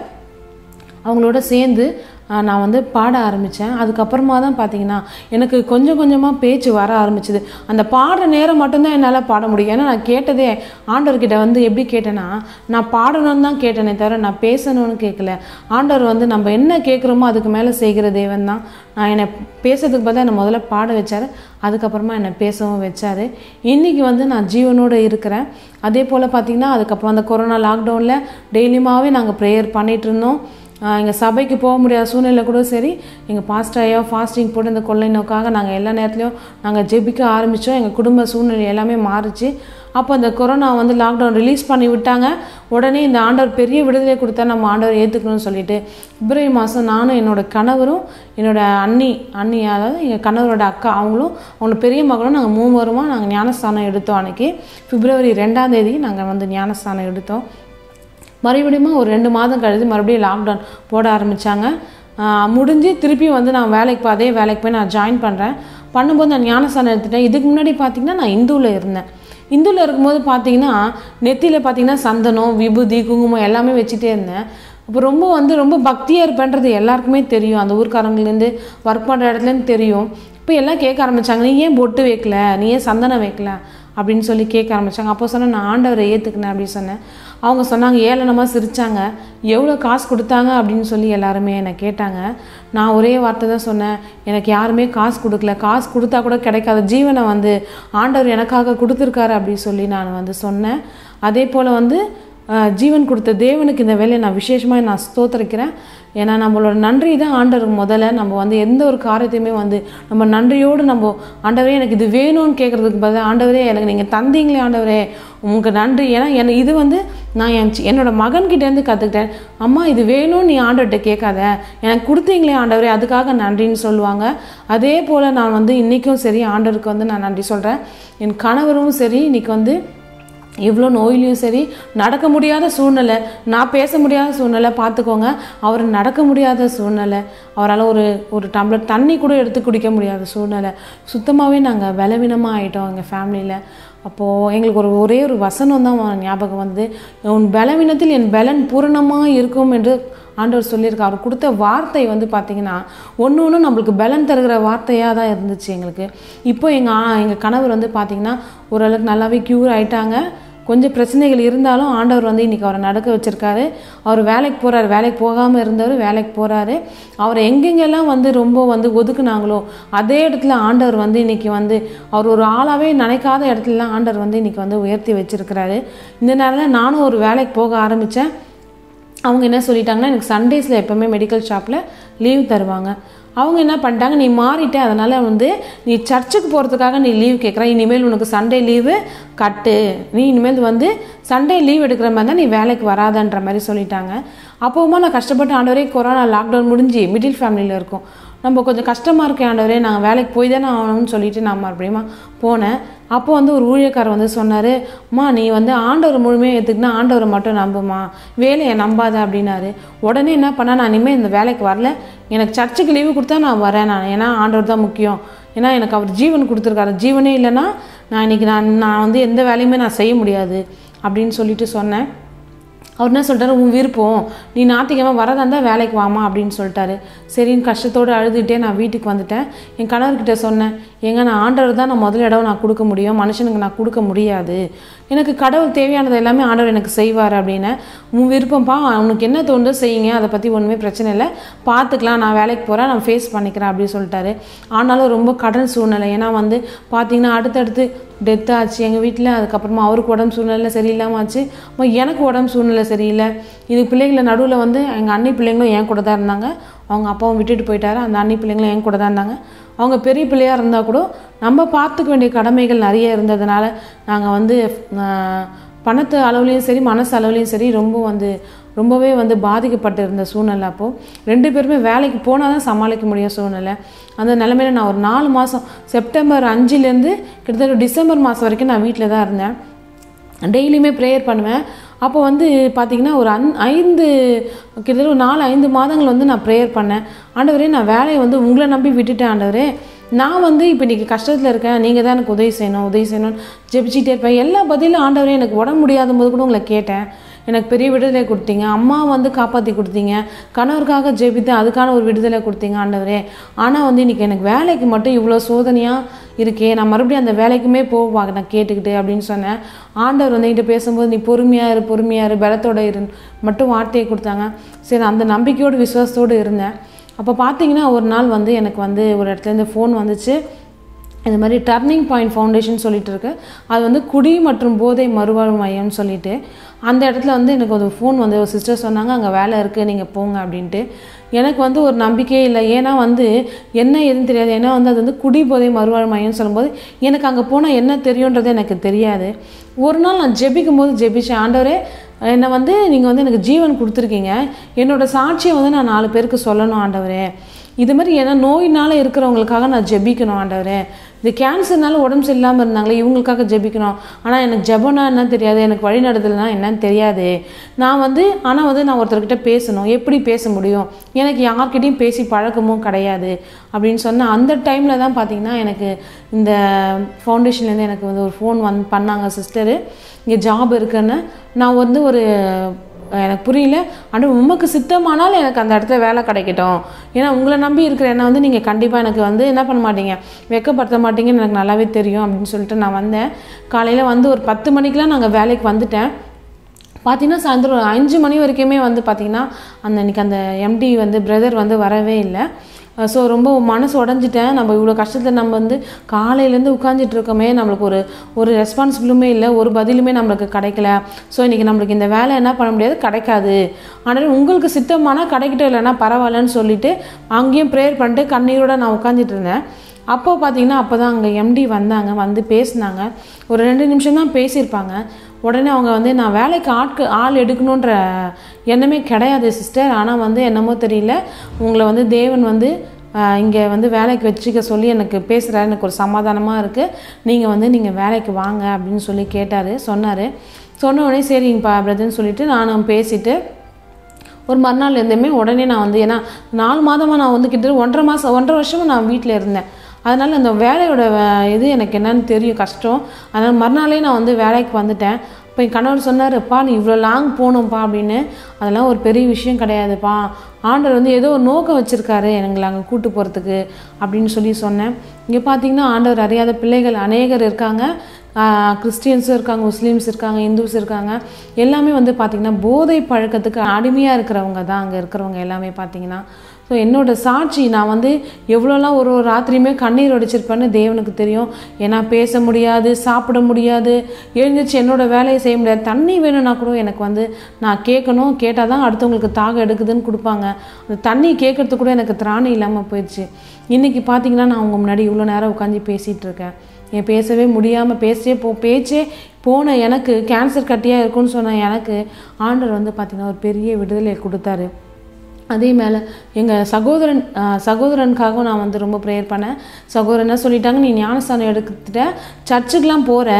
அவங்களோட சேர்ந்து ஆஹ், நான் வந்து பாட ஆரம்பித்தேன் அதுக்கப்புறமா தான் பார்த்தீங்கன்னா எனக்கு கொஞ்சம் கொஞ்சமாக பேச்சு வர ஆரம்பிச்சுது அந்த பாடுற நேரம் மட்டும்தான் என்னால் பாட முடியும் ஏன்னா நான் கேட்டதே ஆண்டவர்கிட்ட வந்து எப்படி கேட்டேன்னா நான் பாடணும்னு தான் கேட்டேனே தவிர நான் பேசணும்னு கேட்கல ஆண்டவர் வந்து நம்ம என்ன கேட்குறோமோ அதுக்கு மேலே செய்கிற தேவன் தான் நான் என்னை பேசுறதுக்கு பதிலாக என்னை முதல்ல பாட வச்சார் அதுக்கப்புறமா என்னை பேசவும் வச்சார் இன்றைக்கி வந்து நான் ஜீவனோடு இருக்கிறேன் அதே போல் பார்த்திங்கன்னா அதுக்கப்புறம் அந்த கொரோனா லாக்டவுனில் டெய்லியுமாவே நாங்கள் ப்ரேயர் பண்ணிகிட்டு இருந்தோம் எங்கள் சபைக்கு போக முடியாத சூழ்நிலை கூட சரி எங்கள் பாஸ்டர் ஐயா ஃபாஸ்டிங் போட்டு இந்த கொள்ளை நோக்காக நாங்கள் எல்லா நேரத்துலையும் நாங்கள் ஜெபிக்க ஆரம்பித்தோம் எங்கள் குடும்ப சூழ்நிலை எல்லாமே மாறுச்சு அப்போ இந்த கொரோனா வந்து லாக்டவுன் ரிலீஸ் பண்ணி விட்டாங்க உடனே இந்த ஆண்டவர் பெரிய விடுதலை கொடுத்தா நம்ம ஆண்டவர் ஏற்றுக்கணும்னு சொல்லிட்டு பிப்ரவரி மாதம் நானும் என்னோட கணவரும் என்னோட அண்ணி அண்ணி அதாவது எங்கள் கணவரோட அக்கா அவங்களும் அவங்களோட பெரிய மகளும் நாங்கள் மூவருமா நாங்கள் ஞானஸ்தானம் எடுத்தோம் அன்னைக்கு பிப்ரவரி ரெண்டாம் தேதி நாங்கள் வந்து ஞானஸ்தானம் எடுத்தோம் மறுபடியும் ஒரு ரெண்டு மாதம் கழித்து மறுபடியும் லாக்டவுன் போட ஆரம்பித்தாங்க முடிஞ்சு திருப்பி வந்து நான் வேலைக்கு போ- அதே வேலைக்கு போய் நான் ஜாயின் பண்ணுறேன் பண்ணும்போது நான் ஞானஸ்தானம் எடுத்துட்டேன் இதுக்கு முன்னாடி பார்த்தீங்கன்னா நான் இந்துவில் இருந்தேன் இந்துவில் இருக்கும்போது பார்த்தீங்கன்னா நெத்தியில் பார்த்தீங்கன்னா சந்தனம் விபூதி குங்குமம் எல்லாமே வச்சுட்டே இருந்தேன் அப்போ ரொம்ப வந்து ரொம்ப பக்தியாக இருப்பேன்றது எல்லாருக்குமே தெரியும் அந்த ஊர்க்காரங்கலேருந்து ஒர்க் பண்ணுற இடத்துலேருந்து தெரியும் இப்போ எல்லாம் கேட்க ஆரம்பிச்சாங்க நீ ஏன் பொட்டு வைக்கல நீ ஏன் சந்தனம் வைக்கல அப்படின்னு சொல்லி கேட்க ஆரம்பிச்சாங்க அப்போ சொன்னேன் நான் ஆண்டவரை ஏற்றுக்கினேன் அப்படின்னு சொன்னேன் அவங்க சொன்னாங்க ஏளனமாக சிரித்தாங்க எவ்வளோ காசு கொடுத்தாங்க அப்படின்னு சொல்லி எல்லாருமே என்னை கேட்டாங்க நான் ஒரே வார்த்தை தான் சொன்னேன் எனக்கு யாருமே காசு கொடுக்கல காசு கொடுத்தா கூட கிடைக்காத ஜீவனை வந்து ஆண்டவர் எனக்காக கொடுத்துருக்காரு அப்படின்னு சொல்லி நான் வந்து சொன்னேன் அதே போல் வந்து ஆஹ், ஜீவன் கொடுத்த தேவனுக்கு இந்த வேலையை நான் விசேஷமாக நான் ஸ்தோத்திரிக்கிறேன் ஏன்னா நம்மளோட நன்றி தான் ஆண்டவருக்கு முதல்ல நம்ம வந்து எந்த ஒரு காரியத்தையுமே வந்து நம்ம நன்றியோடு நம்ம ஆண்டவரே எனக்கு இது வேணும்னு கேட்குறதுக்கு பதிலாக ஆண்டவரே எனக்கு நீங்கள் தந்தீங்களே ஆண்டவரே உங்களுக்கு நன்றி ஏன்னா என்ன இது வந்து நான் என் சி- என்னோட மகன்கிட்டேருந்து கற்றுக்கிட்டேன் அம்மா இது வேணும்னு நீ ஆண்டவர்கிட்ட கேட்காத எனக்கு கொடுத்தீங்களே ஆண்டவரே அதுக்காக நன்றின்னு சொல்லுவாங்க அதே போல் நான் வந்து இன்றைக்கும் சரி ஆண்டவருக்கு வந்து நான் நன்றி சொல்கிறேன் என் கணவரும் சரி இன்னைக்கு வந்து இவ்வளோ நோயிலையும் சரி நடக்க முடியாத சூழ்நிலை நான் பேச முடியாத சூழ்நிலை பார்த்துக்கோங்க அவர் நடக்க முடியாத சூழ்நிலை அவரால் ஒரு ஒரு டம்ளர் தண்ணி கூட எடுத்து குடிக்க முடியாத சூழ்நிலை சுத்தமாகவே நாங்கள் பலவீனமாக ஆயிட்டோம் எங்கள் ஃபேமிலியில் அப்போது எங்களுக்கு ஒரு ஒரே ஒரு வசனம் தான் ஞாபகம் வந்து உன் பலவீனத்தில் என் பலன் பூரணமாக இருக்கும் என்று ஆண்டவர் சொல்லியிருக்கார் அவர் கொடுத்த வார்த்தை வந்து பார்த்திங்கன்னா ஒன்று ஒன்று நம்மளுக்கு பலன் தருகிற வார்த்தையாக தான் இருந்துச்சு எங்களுக்கு இப்போ எங்கள் எங்கள் கணவர் வந்து பார்த்திங்கன்னா ஓரளவுக்கு நல்லாவே க்யூர் ஆயிட்டாங்க கொஞ்சம் பிரச்சனைகள் இருந்தாலும் ஆண்டவர் வந்து இன்றைக்கி அவரை நடக்க வச்சுருக்காரு அவர் வேலைக்கு போகிறாரு வேலைக்கு போகாமல் இருந்தவர் வேலைக்கு போகிறாரு அவர் எங்கெங்கெல்லாம் வந்து ரொம்ப வந்து ஒதுக்குனாங்களோ அதே இடத்துல ஆண்டவர் வந்து இன்றைக்கி வந்து அவர் ஒரு ஆளாகவே நினைக்காத இடத்துலலாம் ஆண்டவர் வந்து இன்றைக்கி வந்து உயர்த்தி வச்சிருக்கிறாரு இந்த நேரத்தில் நானும் ஒரு வேலைக்கு போக ஆரம்பித்தேன் அவங்க என்ன சொல்லிட்டாங்கன்னா எனக்கு சண்டேஸில் எப்போவுமே மெடிக்கல் ஷாப்பில் லீவ் தருவாங்க அவங்க என்ன பண்ணிட்டாங்க நீ மாறிட்ட அதனால் வந்து நீ சர்ச்சுக்கு போகிறதுக்காக நீ லீவ் கேட்குற இனிமேல் உனக்கு சண்டே லீவு கட்டு நீ இனிமேல் வந்து சண்டே லீவ் எடுக்கிற மாதிரி தான் நீ வேலைக்கு வராதன்ற மாதிரி சொல்லிட்டாங்க அப்போவுமா நான் கஷ்டப்பட்டு ஆண்டவரே கொரோனா லாக்டவுன் முடிஞ்சு மிடில் ஃபேமிலியில் இருக்கோம் நம்ம கொஞ்சம் கஷ்டமாக இருக்கே ஆண்டவரே நாங்கள் வேலைக்கு போய் தானே ஆகணும்னு சொல்லிட்டு நான் மறுபடியும் போனேன் அப்போ வந்து ஒரு ஊழியக்காரர் வந்து சொன்னார் அம்மா நீ வந்து ஆண்டவர் முழுமையாக ஏற்றுக்கினா ஆண்டவரை மட்டும் நம்புமா வேலையை நம்பாத அப்படின்னாரு உடனே என்ன பண்ணா நான் இனிமேல் இந்த வேலைக்கு வரல எனக்கு சர்ச்சுக்கு லீவு கொடுத்தா நான் வரேன் நான் ஏன்னா ஆண்டவர் தான் முக்கியம் ஏன்னா எனக்கு அவர் ஜீவன் கொடுத்துருக்காரு ஜீவனே இல்லைன்னா நான் இன்னைக்கு நான் நான் வந்து எந்த வேலையுமே நான் செய்ய முடியாது அப்படின்னு சொல்லிட்டு சொன்னேன் அவர் என்ன சொல்லிட்டாரு உன் விருப்பம் நீ ஞாத்திக்கிழமை வரதா இருந்தால் வேலைக்கு வாமா அப்படின்னு சொல்லிட்டாரு சரின்னு கஷ்டத்தோடு அழுதுகிட்டே நான் வீட்டுக்கு வந்துட்டேன் என் கணவர்கிட்ட சொன்னேன் ஏங்க நான் ஆண்டவர் தான் நான் முதல் இடம் நான் கொடுக்க முடியும் மனுஷனுக்கு நான் கொடுக்க முடியாது எனக்கு கடவுள் தேவையானது எல்லாமே ஆண்டவர் எனக்கு செய்வார் அப்படின்னு உன் விருப்பம்ப்பா உனக்கு என்ன தோணுதோ செய்யுங்க அதை பற்றி ஒன்றுமே பிரச்சனை இல்லை பார்த்துக்கலாம் நான் வேலைக்கு போகிறேன் நான் ஃபேஸ் பண்ணிக்கிறேன் அப்படின்னு சொல்லிட்டாரு ஆனாலும் ரொம்ப கடன் சூழ்நிலை ஏன்னா வந்து பார்த்தீங்கன்னா அடுத்தடுத்து டெத் ஆச்சு எங்கள் வீட்டில் அதுக்கப்புறமா அவருக்கு உடம்பு சூழ்நிலை சரியில்லாமல் ஆச்சு அப்புறம் எனக்கு உடம்பு சூழ்நிலை சரியில்லை இது பிள்ளைங்களை நடுவில் வந்து எங்கள் அண்ணி பிள்ளைங்களும் என் கூட தான் இருந்தாங்க அவங்க அப்பாவும் விட்டுட்டு போயிட்டாரு அந்த அண்ணி பிள்ளைங்களும் என் கூட தான் இருந்தாங்க அவங்க பெரிய பிள்ளையாக இருந்தால் கூட நம்ம பார்த்துக்க வேண்டிய கடமைகள் நிறைய இருந்ததுனால நாங்கள் வந்து ஆஹ், பணத்து அளவுலேயும் சரி மனசு அளவுலேயும் சரி ரொம்ப வந்து ரொம்பவே வந்து பாதிக்கப்பட்டு இருந்த சூழ்நிலை அப்போது ரெண்டு பேருமே வேலைக்கு போனால் தான் சமாளிக்க முடியும் சூழ்நிலை அந்த நிலமையில நான் ஒரு நாலு மாதம் செப்டம்பர் அஞ்சுலேருந்து கிட்டத்தட்ட டிசம்பர் மாதம் வரைக்கும் நான் வீட்டில் தான் இருந்தேன் டெய்லியுமே ப்ரேயர் பண்ணுவேன் அப்போ வந்து பார்த்தீங்கன்னா ஒரு அந் ஐந்து கிட்டத்தட்ட ஒரு நாலு ஐந்து மாதங்கள் வந்து நான் ப்ரேயர் பண்ணேன் ஆண்டவரே நான் வேலையை வந்து உங்களை நம்பி விட்டுட்டேன் ஆண்டவரே நான் வந்து இப்போ இன்றைக்கி கஷ்டத்தில் இருக்கேன் நீங்கள் தான் எனக்கு உதவி செய்யணும் உதவி செய்யணும்னு ஜெபிச்சிட்டே இருப்பேன் எல்லா பதிலும் ஆண்டவரே எனக்கு உடம்பு முடியாத போது கூட உங்களை கேட்டேன் எனக்கு பெரிய விடுதலை கொடுத்தீங்க அம்மா வந்து காப்பாற்றி கொடுத்தீங்க கணவருக்காக ஜெபித்து அதுக்கான ஒரு விடுதலை கொடுத்தீங்க ஆண்டவரே ஆனால் வந்து இன்றைக்கி எனக்கு வேலைக்கு மட்டும் இவ்வளோ சோதனையாக இருக்கே நான் மறுபடியும் அந்த வேலைக்குமே போவா நான் கேட்டுக்கிட்டு அப்படின்னு சொன்னேன் ஆண்டவர் வந்து என்கிட்ட பேசும்போது நீ பொறுமையாக இரு பொறுமையாக இரு பலத்தோட இரு மட்டும் வார்த்தையை கொடுத்தாங்க சரி அந்த நம்பிக்கையோடு விசுவாசத்தோடு இருந்தேன் அப்போ பார்த்தீங்கன்னா ஒரு நாள் வந்து எனக்கு வந்து ஒரு இடத்துலேருந்து ஃபோன் வந்துச்சு இந்த மாதிரி டர்னிங் பாயிண்ட் ஃபவுண்டேஷன் சொல்லிட்டு இருக்கு அது வந்து குடி மற்றும் போதை மறுவாழ்வு மையம்னு சொல்லிட்டு அந்த இடத்துல வந்து எனக்கு ஒரு ஃபோன் வந்து ஒரு சிஸ்டர் சொன்னாங்க அங்கே வேலை இருக்குது நீங்கள் போங்க அப்படின்ட்டு எனக்கு வந்து ஒரு நம்பிக்கையே இல்லை ஏன்னா வந்து என்ன எதுன்னு தெரியாது ஏன்னா வந்து அது வந்து குடி போதை மறுவாழ்வு மையம்னு சொல்லும்போது எனக்கு அங்கே போனால் என்ன தெரியுன்றது எனக்கு தெரியாது ஒரு நாள் நான் ஜெபிக்கும் போது ஜெபிச்சேன் ஆண்டவரே என்னை வந்து நீங்கள் வந்து எனக்கு ஜீவன் கொடுத்துருக்கீங்க என்னோட சாட்சியை வந்து நான் நாலு பேருக்கு சொல்லணும் ஆண்டவரே இது மாதிரி ஏன்னா நோயினால இருக்கிறவங்களுக்காக நான் ஜெபிக்கணும் ஆண்டவரே இது கேன்சர்னால உடம்பு சரியில்லாமல் இருந்தாங்களே இவங்களுக்காக ஜெபிக்கணும் ஆனால் எனக்கு ஜெபம்னா என்னன்னு தெரியாது எனக்கு வழிநடத்தல்னா என்னன்னு தெரியாது நான் வந்து ஆனால் வந்து நான் ஒருத்தர்கிட்ட பேசணும் எப்படி பேச முடியும் எனக்கு யார்கிட்டயும் பேசி பழக்கமும் கிடையாது அப்படின்னு சொன்ன அந்த டைமில் தான் பார்த்தீங்கன்னா எனக்கு இந்த ஃபவுண்டேஷன்லேருந்து எனக்கு வந்து ஒரு ஃபோன் வந் பண்ணாங்க சிஸ்டரு இங்கே ஜாப் இருக்குன்னு நான் வந்து ஒரு எனக்கு புரியல ஆனால் உமக்கு சித்தமானால் எனக்கு அந்த இடத்துல வேலை கிடைக்கட்டும் ஏன்னா உங்களை நம்பி இருக்கிற என்ன வந்து நீங்கள் கண்டிப்பாக எனக்கு வந்து என்ன பண்ண மாட்டீங்க வெக்கப்படுத்த மாட்டீங்கன்னு எனக்கு நல்லாவே தெரியும் அப்படின்னு சொல்லிட்டு நான் வந்தேன் காலையில் வந்து ஒரு பத்து மணிக்கெலாம் நாங்கள் வேலைக்கு வந்துட்டேன் பார்த்தீங்கன்னா சாயந்தரம் ஒரு அஞ்சு மணி வரைக்குமே வந்து பார்த்தீங்கன்னா அந்த இன்னைக்கு அந்த எம்டி வந்து பிரதர் வந்து வரவே இல்லை ஸோ ரொம்ப மனசு உடஞ்சிட்டேன் நம்ம இவ்வளோ கஷ்டத்தை நம்ம வந்து காலையிலேருந்து உட்காந்துட்டு இருக்கோமே நம்மளுக்கு ஒரு ஒரு ரெஸ்பான்சிபிளுமே இல்லை ஒரு பதிலுமே நம்மளுக்கு கிடைக்கல ஸோ இன்றைக்கி நம்மளுக்கு இந்த வேலை என்ன பண்ண முடியாது கிடைக்காது ஆனால் உங்களுக்கு சித்தமானால் கிடைக்கட்டும் இல்லைன்னா பரவாயில்லன்னு சொல்லிட்டு அங்கேயும் ப்ரேயர் பண்ணிட்டு கண்ணீரோட நான் உட்காந்துட்டு இருந்தேன் அப்போ பார்த்தீங்கன்னா அப்போ தான் அங்கே எம்டி வந்தாங்க வந்து பேசினாங்க ஒரு ரெண்டு நிமிஷம் தான் பேசியிருப்பாங்க உடனே அவங்க வந்து நான் வேலைக்கு ஆட்கு ஆள் எடுக்கணுன்ற எண்ணமே கிடையாது சிஸ்டர் ஆனால் வந்து என்னமோ தெரியல உங்களை வந்து தேவன் வந்து இங்கே வந்து வேலைக்கு வச்சுக்க சொல்லி எனக்கு பேசுகிறாரு எனக்கு ஒரு சமாதானமாக இருக்குது நீங்கள் வந்து நீங்கள் வேலைக்கு வாங்க அப்படின்னு சொல்லி கேட்டார் சொன்னார் சொன்ன உடனே சரிங்கப்பா பிரதர்னு சொல்லிட்டு நானும் பேசிட்டு ஒரு மறுநாள் இருந்துமே உடனே நான் வந்து ஏன்னா நாலு மாதமாக நான் வந்து கிட்ட ஒன்றரை மாதம் ஒன்றரை வருஷமாக நான் வீட்டில் இருந்தேன் அதனால் அந்த வேலையோட வே- இது எனக்கு என்னன்னு தெரியும் கஷ்டம் அதனால் மறுநாளே நான் வந்து வேலைக்கு வந்துட்டேன் இப்போ என் கணவர் சொன்னாருப்பா நீ இவ்வளோ லாங் போகணும்ப்பா அப்படின்னு அதெல்லாம் ஒரு பெரிய விஷயம் கிடையாதுப்பா ஆண்டவர் வந்து ஏதோ ஒரு நோக்கம் வச்சுருக்காரு எங்களை அங்கே கூட்டு போகிறதுக்கு அப்படின்னு சொல்லி சொன்னேன் இங்கே பார்த்தீங்கன்னா ஆண்டவர் அறியாத பிள்ளைகள் அநேகர் இருக்காங்க கிறிஸ்டியன்ஸும் இருக்காங்க முஸ்லீம்ஸ் இருக்காங்க இந்துஸ் இருக்காங்க எல்லாமே வந்து பார்த்திங்கன்னா போதை பழக்கத்துக்கு அடிமையாக இருக்கிறவங்க தான் அங்கே இருக்கிறவங்க எல்லாமே பார்த்தீங்கன்னா ஸோ என்னோட சாட்சி நான் வந்து எவ்வளோலாம் ஒரு ஒரு ராத்திரியுமே கண்ணீர் வடிச்சிருப்பேன்னு தேவனுக்கு தெரியும் ஏன்னா பேச முடியாது சாப்பிட முடியாது எழுந்திரிச்சு என்னோட வேலையை செய்ய முடியாது தண்ணி வேணும்னா கூட எனக்கு வந்து நான் கேட்கணும் கேட்டால் தான் அடுத்தவங்களுக்கு தாகம் எடுக்குதுன்னு கொடுப்பாங்க அந்த தண்ணி கேட்கறதுக்கு கூட எனக்கு திராணி இல்லாமல் போயிடுச்சு இன்றைக்கி பார்த்தீங்கன்னா நான் உங்கள் முன்னாடி இவ்வளோ நேரம் உட்காந்து பேசிகிட்டு இருக்கேன் என் பேசவே முடியாமல் பேசவே போ பேச்சே போன எனக்கு கேன்சர் கட்டியாக இருக்குன்னு சொன்ன எனக்கு ஆண்டவர் வந்து பார்த்திங்கன்னா ஒரு பெரிய விடுதலை கொடுத்தாரு அதே மேலே எங்கள் சகோதரன் ஆஹ் சகோதரனுக்காகவும் நான் வந்து ரொம்ப ப்ரேயர் பண்ணேன் சகோதரன் என்ன சொல்லிட்டாங்க நீ ஞானஸ்தானம் எடுத்துட்ட சர்ச்சுக்கெலாம் போகிற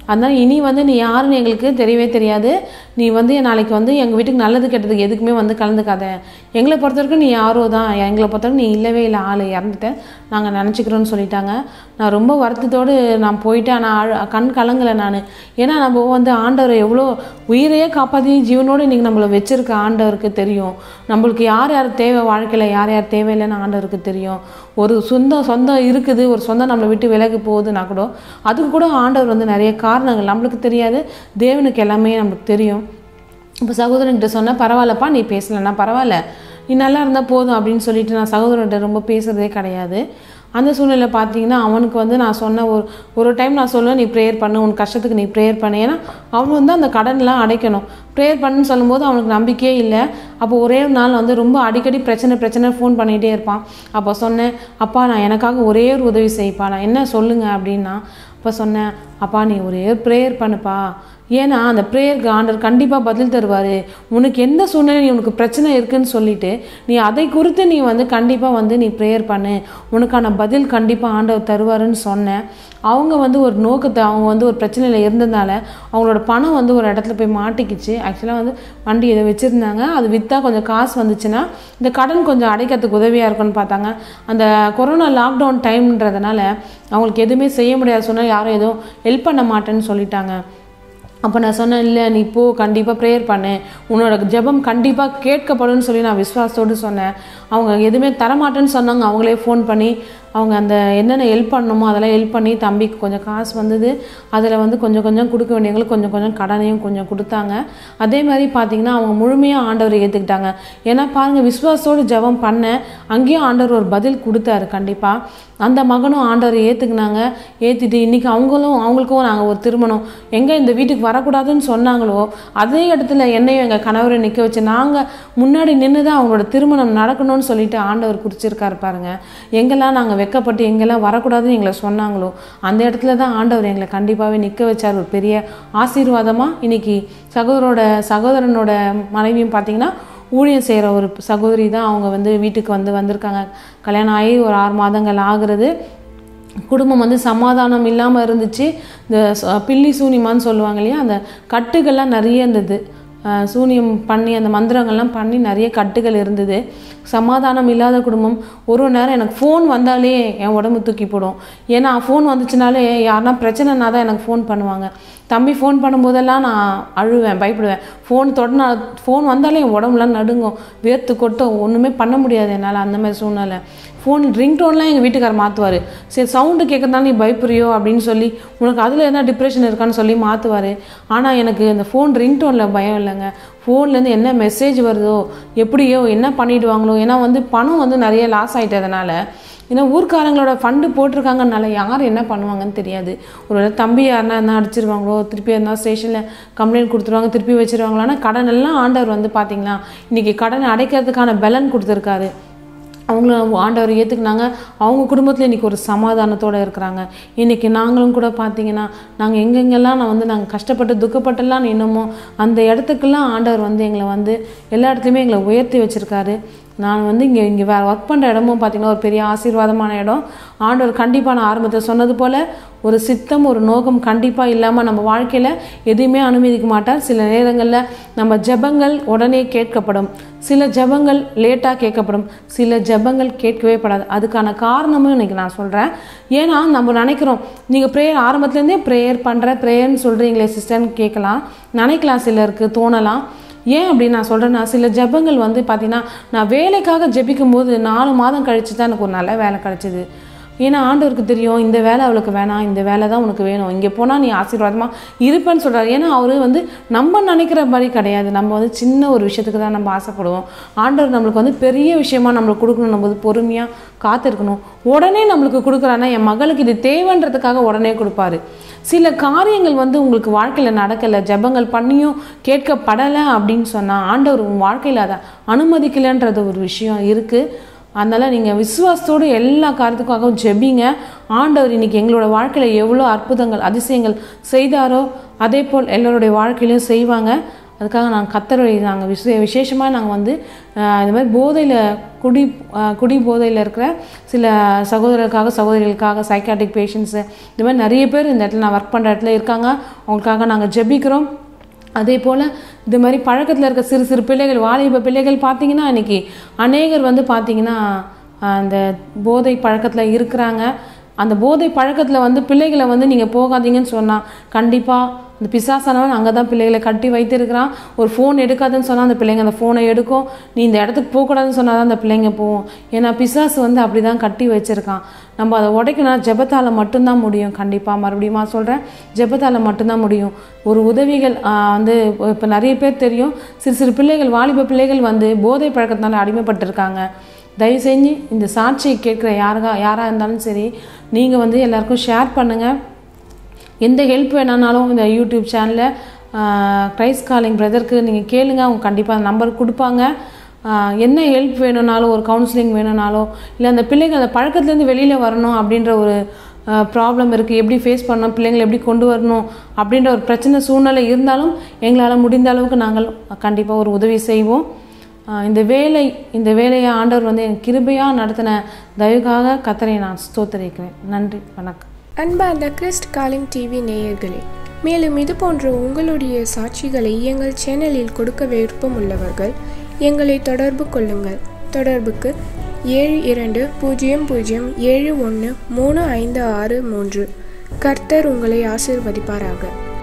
அதனால் இனி வந்து நீ யாருன்னு எங்களுக்கு தெரியவே தெரியாது நீ வந்து நாளைக்கு வந்து எங்கள் வீட்டுக்கு நல்லது கெட்டதுக்கு எதுக்குமே வந்து கலந்துக்காத எங்களை பொறுத்த வரைக்கும் நீ யாரோ தான் எங்களை பொறுத்த வரைக்கும் நீ இல்லவே இல்லை ஆள் இறந்துட்ட நாங்கள் நினச்சிக்கிறோன்னு சொல்லிட்டாங்க நான் ரொம்ப வருத்தத்தோடு நான் போயிட்டேன் ஆனால் அழ கண் கலங்கலை நான் ஏன்னா நம்ம வந்து ஆண்டவர் எவ்வளோ உயிரையே காப்பாற்றி ஜீவனோடு இன்றைக்கி நம்மளை வச்சிருக்க ஆண்டவருக்கு தெரியும் நம்மளுக்கு யார் யார் தேவை வாழ்க்கையில் யார் யார் தேவையில்லைன்னு ஆண்டவருக்கு தெரியும் ஒரு சொந்தம் சொந்தம் இருக்குது ஒரு சொந்தம் நம்மளை விட்டு விலகி போகுதுன்னா கூட அதுக்கு கூட ஆண்டவர் வந்து நிறைய காரணங்கள் நம்மளுக்கு தெரியாது தேவனுக்கு எல்லாமே நம்மளுக்கு தெரியும் இப்போ சகோதரன்கிட்ட சொன்னேன் பரவாயில்லப்பா நீ பேசலைன்னா பரவாயில்ல நீ நல்லா இருந்தால் போதும் அப்படின்னு சொல்லிட்டு நான் சகோதரன்கிட்ட ரொம்ப பேசுகிறதே கிடையாது அந்த சூழ்நிலை பார்த்தீங்கன்னா அவனுக்கு வந்து நான் சொன்ன ஒரு ஒரு டைம் நான் சொல்லுவேன் நீ ப்ரேயர் பண்ணு உன் கஷ்டத்துக்கு நீ ப்ரேயர் பண்ணு ஏன்னா அவன் வந்து அந்த கடன்லாம் அடைக்கணும் ப்ரேயர் பண்ணுன்னு சொல்லும்போது அவனுக்கு நம்பிக்கையே இல்லை அப்போ ஒரே ஒரு நாள் வந்து ரொம்ப அடிக்கடி பிரச்சனை பிரச்சனை ஃபோன் பண்ணிகிட்டே இருப்பான் அப்போ சொன்னேன் அப்பா நான் எனக்காக ஒரே ஒரு உதவி செய்ப்பா நான் என்ன சொல்லுங்க அப்படின்னா அப்போ சொன்னேன் அப்பா நீ ஒரே ஒரு ப்ரேயர் பண்ணுப்பா ஏன்னா அந்த ப்ரேயருக்கு ஆண்டர் கண்டிப்பாக பதில் தருவார் உனக்கு எந்த சூழ்நிலை உனக்கு பிரச்சனை இருக்குன்னு சொல்லிட்டு நீ அதை குறித்து நீ வந்து கண்டிப்பாக வந்து நீ ப்ரேயர் பண்ணு உனக்கான பதில் கண்டிப்பாக ஆண்டவர் தருவாருன்னு சொன்னேன் அவங்க வந்து ஒரு நோக்கத்தை அவங்க வந்து ஒரு பிரச்சனையில் இருந்ததுனால அவங்களோட பணம் வந்து ஒரு இடத்துல போய் மாட்டிக்கிச்சு ஆக்சுவலாக வந்து வண்டி இதை வச்சுருந்தாங்க அது விற்றா கொஞ்சம் காசு வந்துச்சுன்னா இந்த கடன் கொஞ்சம் அடைக்கிறதுக்கு உதவியாக இருக்கும்னு பார்த்தாங்க அந்த கொரோனா லாக்டவுன் டைம்ன்றதுனால அவங்களுக்கு எதுவுமே செய்ய முடியாது சொன்னால் யாரும் எதுவும் ஹெல்ப் பண்ண மாட்டேன்னு சொல்லிட்டாங்க அப்போ நான் சொன்னேன் இல்லை நீ போ கண்டிப்பாக ப்ரேயர் பண்ணு உன்னோட ஜெபம் கண்டிப்பாக கேட்கப்படும்னு சொல்லி நான் விசுவாசத்தோடு சொன்னேன் அவங்க எதுவுமே தரமாட்டேன்னு சொன்னாங்க அவங்களே ஃபோன் பண்ணி அவங்க அந்த என்னென்ன ஹெல்ப் பண்ணணுமோ அதெல்லாம் ஹெல்ப் பண்ணி தம்பிக்கு கொஞ்சம் காசு வந்தது அதில் வந்து கொஞ்சம் கொஞ்சம் கொடுக்க வேண்டியவங்களுக்கு கொஞ்சம் கொஞ்சம் கடனையும் கொஞ்சம் கொடுத்தாங்க அதே மாதிரி பார்த்தீங்கன்னா அவங்க முழுமையாக ஆண்டவரை ஏற்றுக்கிட்டாங்க ஏன்னா பாருங்கள் விசுவாசத்தோடு ஜெபம் பண்ணேன் அங்கேயும் ஆண்டவர் ஒரு பதில் கொடுத்தாரு கண்டிப்பாக அந்த மகனும் ஆண்டவரை ஏற்றுக்குனாங்க ஏற்றிட்டு இன்றைக்கி அவங்களும் அவங்களுக்கும் நாங்கள் ஒரு திருமணம் எங்கே இந்த வீட்டுக்கு வரக்கூடாதுன்னு சொன்னாங்களோ அதே இடத்துல என்னையும் எங்கள் கணவரை நிற்க வச்சு நாங்கள் முன்னாடி நின்று தான் அவங்களோட திருமணம் நடக்கணும்னு சொல்லிட்டு ஆண்டவர் குறிச்சிருக்காரு பாருங்க எங்கெல்லாம் நாங்கள் வெக்கப்பட்டு எங்கெல்லாம் வரக்கூடாதுன்னு எங்களை சொன்னாங்களோ அந்த இடத்துல தான் ஆண்டவர் எங்களை கண்டிப்பாகவே நிற்க வச்சார் ஒரு பெரிய ஆசீர்வாதமாக இன்னைக்கு சகோதரோட சகோதரனோட மனைவியும் பார்த்தீங்கன்னா ஊழியம் செய்கிற ஒரு சகோதரி தான் அவங்க வந்து வீட்டுக்கு வந்து வந்திருக்காங்க கல்யாணம் ஆகி ஒரு ஆறு மாதங்கள் ஆகுறது குடும்பம் வந்து சமாதானம் இல்லாமல் இருந்துச்சு இந்த ச- பில்லி சூனியமான்னு சொல்லுவாங்க இல்லையா அந்த கட்டுகள்லாம் நிறைய இருந்தது அஹ் சூனியம் பண்ணி அந்த மந்திரங்கள்லாம் பண்ணி நிறைய கட்டுகள் இருந்தது சமாதானம் இல்லாத குடும்பம் ஒரு ஒரு நேரம் எனக்கு ஃபோன் வந்தாலே என் உடம்பு தூக்கி போடும் ஏன்னா ஃபோன் வந்துச்சுனாலே யாருனா பிரச்சனைனா தான் எனக்கு ஃபோன் பண்ணுவாங்க தம்பி ஃபோன் பண்ணும்போதெல்லாம் நான் அழுவேன் பயப்படுவேன் ஃபோன் தொடனா ஃபோன் வந்தாலே என் உடம்புலாம் நடுங்கும் வேர்த்து கொட்டும் ஒன்றுமே பண்ண முடியாது என்னால் அந்த மாதிரி சூழ்நிலை ஃபோன் ரிங்டோன்லாம் எங்கள் வீட்டுக்காரர் மாற்றுவார் சரி சவுண்டு கேட்கறதால நீ பயப்படுறியோ அப்படின்னு சொல்லி உனக்கு அதில் என்ன டிப்ரெஷன் இருக்கான்னு சொல்லி மாற்றுவார் ஆனால் எனக்கு இந்த ஃபோன் ரிங்டோனில் பயம் இல்லைங்க ஃபோன்லேருந்து என்ன மெசேஜ் வருதோ எப்படியோ என்ன பண்ணிடுவாங்களோ ஏன்னா வந்து பணம் வந்து நிறைய லாஸ் ஆகிட்டதுனால ஏன்னா ஊர்க்காரங்களோட ஃபண்டு போட்டிருக்காங்கனால யார் என்ன பண்ணுவாங்கன்னு தெரியாது ஒரு தம்பி யாருனா என்ன அடிச்சிருவாங்களோ திருப்பி எதனா ஸ்டேஷனில் கம்ப்ளைண்ட் கொடுத்துருவாங்க திருப்பி வச்சிருவாங்களோ ஆனால் கடன் எல்லாம் ஆண்டவர் வந்து பார்த்தீங்களா இன்றைக்கி கடனை அடைக்கிறதுக்கான பலன் கொடுத்துருக்காரு அவங்களும் ஆண்டவர் ஏற்றுக்குனாங்க அவங்க குடும்பத்தில் இன்றைக்கி ஒரு சமாதானத்தோடு இருக்கிறாங்க இன்றைக்கி நாங்களும் கூட பார்த்தீங்கன்னா நாங்கள் எங்கெங்கெல்லாம் நான் வந்து நாங்கள் கஷ்டப்பட்டு துக்கப்பட்டெல்லாம் நின்னோமோ அந்த இடத்துக்கெல்லாம் ஆண்டவர் வந்து எங்களை வந்து எல்லா இடத்துலையுமே எங்களை உயர்த்தி வச்சுருக்காரு நான் வந்து இங்கே இங்கே வேறு ஒர்க் பண்ணுற இடமும் பார்த்தீங்கன்னா ஒரு பெரிய ஆசீர்வாதமான இடம் ஆண்டவர் கண்டிப்பாக நான் ஆரம்பத்தில் சொன்னது போல் ஒரு சித்தம் ஒரு நோக்கம் கண்டிப்பாக இல்லாமல் நம்ம வாழ்க்கையில் எதையுமே அனுமதிக்க மாட்டார் சில நேரங்களில் நம்ம ஜெபங்கள் உடனே கேட்கப்படும் சில ஜெபங்கள் லேட்டாக கேட்கப்படும் சில ஜெபங்கள் கேட்கவே படாது அதுக்கான காரணமும் இன்னைக்கு நான் சொல்கிறேன் ஏன்னா நம்ம நினைக்கிறோம் நீங்கள் ப்ரேயர் ஆரம்பத்துலேருந்தே ப்ரேயர் பண்ணுற ப்ரேயர்னு சொல்கிறீங்களே சிஸ்டர்னு கேட்கலாம் நினைக்கலாம் சிலருக்கு தோணலாம் ஏன் அப்படி நான் சொல்கிறேன்னா சில ஜெபங்கள் வந்து பார்த்தீங்கன்னா நான் வேலைக்காக ஜெபிக்கும் போது நாலு மாதம் கழிச்சு தான் எனக்கு ஒரு நல்ல வேலை கிடச்சிது ஏன்னா ஆண்டவருக்கு தெரியும் இந்த வேலை அவளுக்கு வேணாம் இந்த வேலை தான் உனக்கு வேணும் இங்கே போனால் நீ ஆசீர்வாதமாக இருப்பேன்னு சொல்கிறாரு ஏன்னா அவர் வந்து நம்ம நினைக்கிற மாதிரி கிடையாது நம்ம வந்து சின்ன ஒரு விஷயத்துக்கு தான் நம்ம ஆசைப்படுவோம் ஆண்டவர் நம்மளுக்கு வந்து பெரிய விஷயமா நம்மளுக்கு கொடுக்கணும் நம்ம வந்து பொறுமையாக காத்திருக்கணும் உடனே நம்மளுக்கு கொடுக்குறான்னா என் மகளுக்கு இது தேவைன்றதுக்காக உடனே கொடுப்பாரு சில காரியங்கள் வந்து உங்களுக்கு வாழ்க்கையில் நடக்கலை ஜெபங்கள் பண்ணியும் கேட்கப்படலை அப்படின்னு சொன்னால் ஆண்டவர் உன் வாழ்க்கையில் அதை அனுமதிக்கலைன்றது ஒரு விஷயம் இருக்குது அதனால் நீங்கள் விசுவாசத்தோடு எல்லா காரியத்துக்காகவும் ஜெபிங்க ஆண்டவர் இன்னைக்கு எங்களோட வாழ்க்கையில் எவ்வளோ அற்புதங்கள் அதிசயங்கள் செய்தாரோ அதே போல் எல்லோருடைய வாழ்க்கையிலும் செய்வாங்க அதுக்காக நாங்கள் கத்தரை நாங்கள் விசே விசேஷமாக நாங்கள் வந்து ஆஹ், இந்த மாதிரி போதையில் குடி ஆஹ், குடி போதையில் இருக்கிற சில சகோதரர்களுக்காக சகோதரிகளுக்காக சைக்காட்டிக் பேஷண்ட்ஸு இந்த மாதிரி நிறைய பேர் இந்த இடத்துல நான் ஒர்க் பண்ணுற இடத்துல இருக்காங்க அவங்களுக்காக நாங்கள் ஜெபிக்கிறோம் அதே போல் இது மாதிரி பழக்கத்தில் இருக்க சிறு சிறு பிள்ளைகள் வாலிப பிள்ளைகள் பார்த்தீங்கன்னா இன்னைக்கு அநேகர் வந்து பார்த்தீங்கன்னா அந்த போதை பழக்கத்தில் இருக்கிறாங்க அந்த போதை பழக்கத்தில் வந்து பிள்ளைகளை வந்து நீங்கள் போகாதீங்கன்னு சொன்னால் கண்டிப்பாக அந்த பிசாசானவன் அங்கே தான் பிள்ளைகளை கட்டி வைத்திருக்கிறான் ஒரு ஃபோன் எடுக்காதுன்னு சொன்னால் அந்த பிள்ளைங்க அந்த ஃபோனை எடுக்கும் நீ இந்த இடத்துக்கு போகக்கூடாதுன்னு சொன்னால் தான் அந்த பிள்ளைங்க போகும் ஏன்னா பிசாசு வந்து அப்படி தான் கட்டி வச்சிருக்கான் நம்ம அதை உடைக்கணும் ஜெபத்தால் மட்டும்தான் முடியும் கண்டிப்பாக மறுபடியும் சொல்கிறேன் ஜெபத்தால் மட்டும்தான் முடியும் ஒரு உதவிகள் ஆஹ், வந்து இப்போ நிறைய பேர் தெரியும் சிறு சிறு பிள்ளைகள் வாலிப பிள்ளைகள் வந்து போதை பழக்கத்தினால அடிமைப்பட்டிருக்காங்க தயவு செஞ்சு இந்த சாட்சியை கேட்குற யாருக்கா யாராக இருந்தாலும் சரி நீங்கள் வந்து எல்லாருக்கும் ஷேர் பண்ணுங்கள் எந்த ஹெல்ப் வேணானாலும் இந்த யூடியூப் சேனலில் க்ரைஸ் காலிங் பிரதருக்கு நீங்கள் கேளுங்க அவங்க கண்டிப்பாக நம்பர் கொடுப்பாங்க ஆஹ் என்ன ஹெல்ப் வேணும்னாலும் ஒரு கவுன்சிலிங் வேணும்னாலும் இல்லை அந்த பிள்ளைங்க அந்த பழக்கத்துலேருந்து வெளியில் வரணும் அப்படின்ற ஒரு ப்ராப்ளம் இருக்குது எப்படி ஃபேஸ் பண்ணணும் பிள்ளைங்களை எப்படி கொண்டு வரணும் அப்படின்ற ஒரு பிரச்சனை சூழ்நிலை இருந்தாலும் எங்களால் முடிந்த அளவுக்கு நாங்கள் கண்டிப்பாக ஒரு உதவி செய்வோம் ஆஹ் இந்த வேலை இந்த வேலையை ஆண்டவர் வந்து என் கிருபையாக நடத்தின தயவுக்காக கத்தரை நான் ஸ்தோத்தரிக்கிறேன் நன்றி வணக்கம் அன்பார்ந்த கிறிஸ்ட் காலிங் டிவி நேயர்களே மேலும் இது போன்ற உங்களுடைய சாட்சிகளை எங்கள் சேனலில் கொடுக்க விருப்பம் உள்ளவர்கள் எங்களை தொடர்பு கொள்ளுங்கள் தொடர்புக்கு ஏழு இரண்டு பூஜ்ஜியம் பூஜ்ஜியம் ஏழு ஒன்று மூணு ஐந்து ஆறு மூன்று கர்த்தர் உங்களை ஆசீர்வதிப்பாராக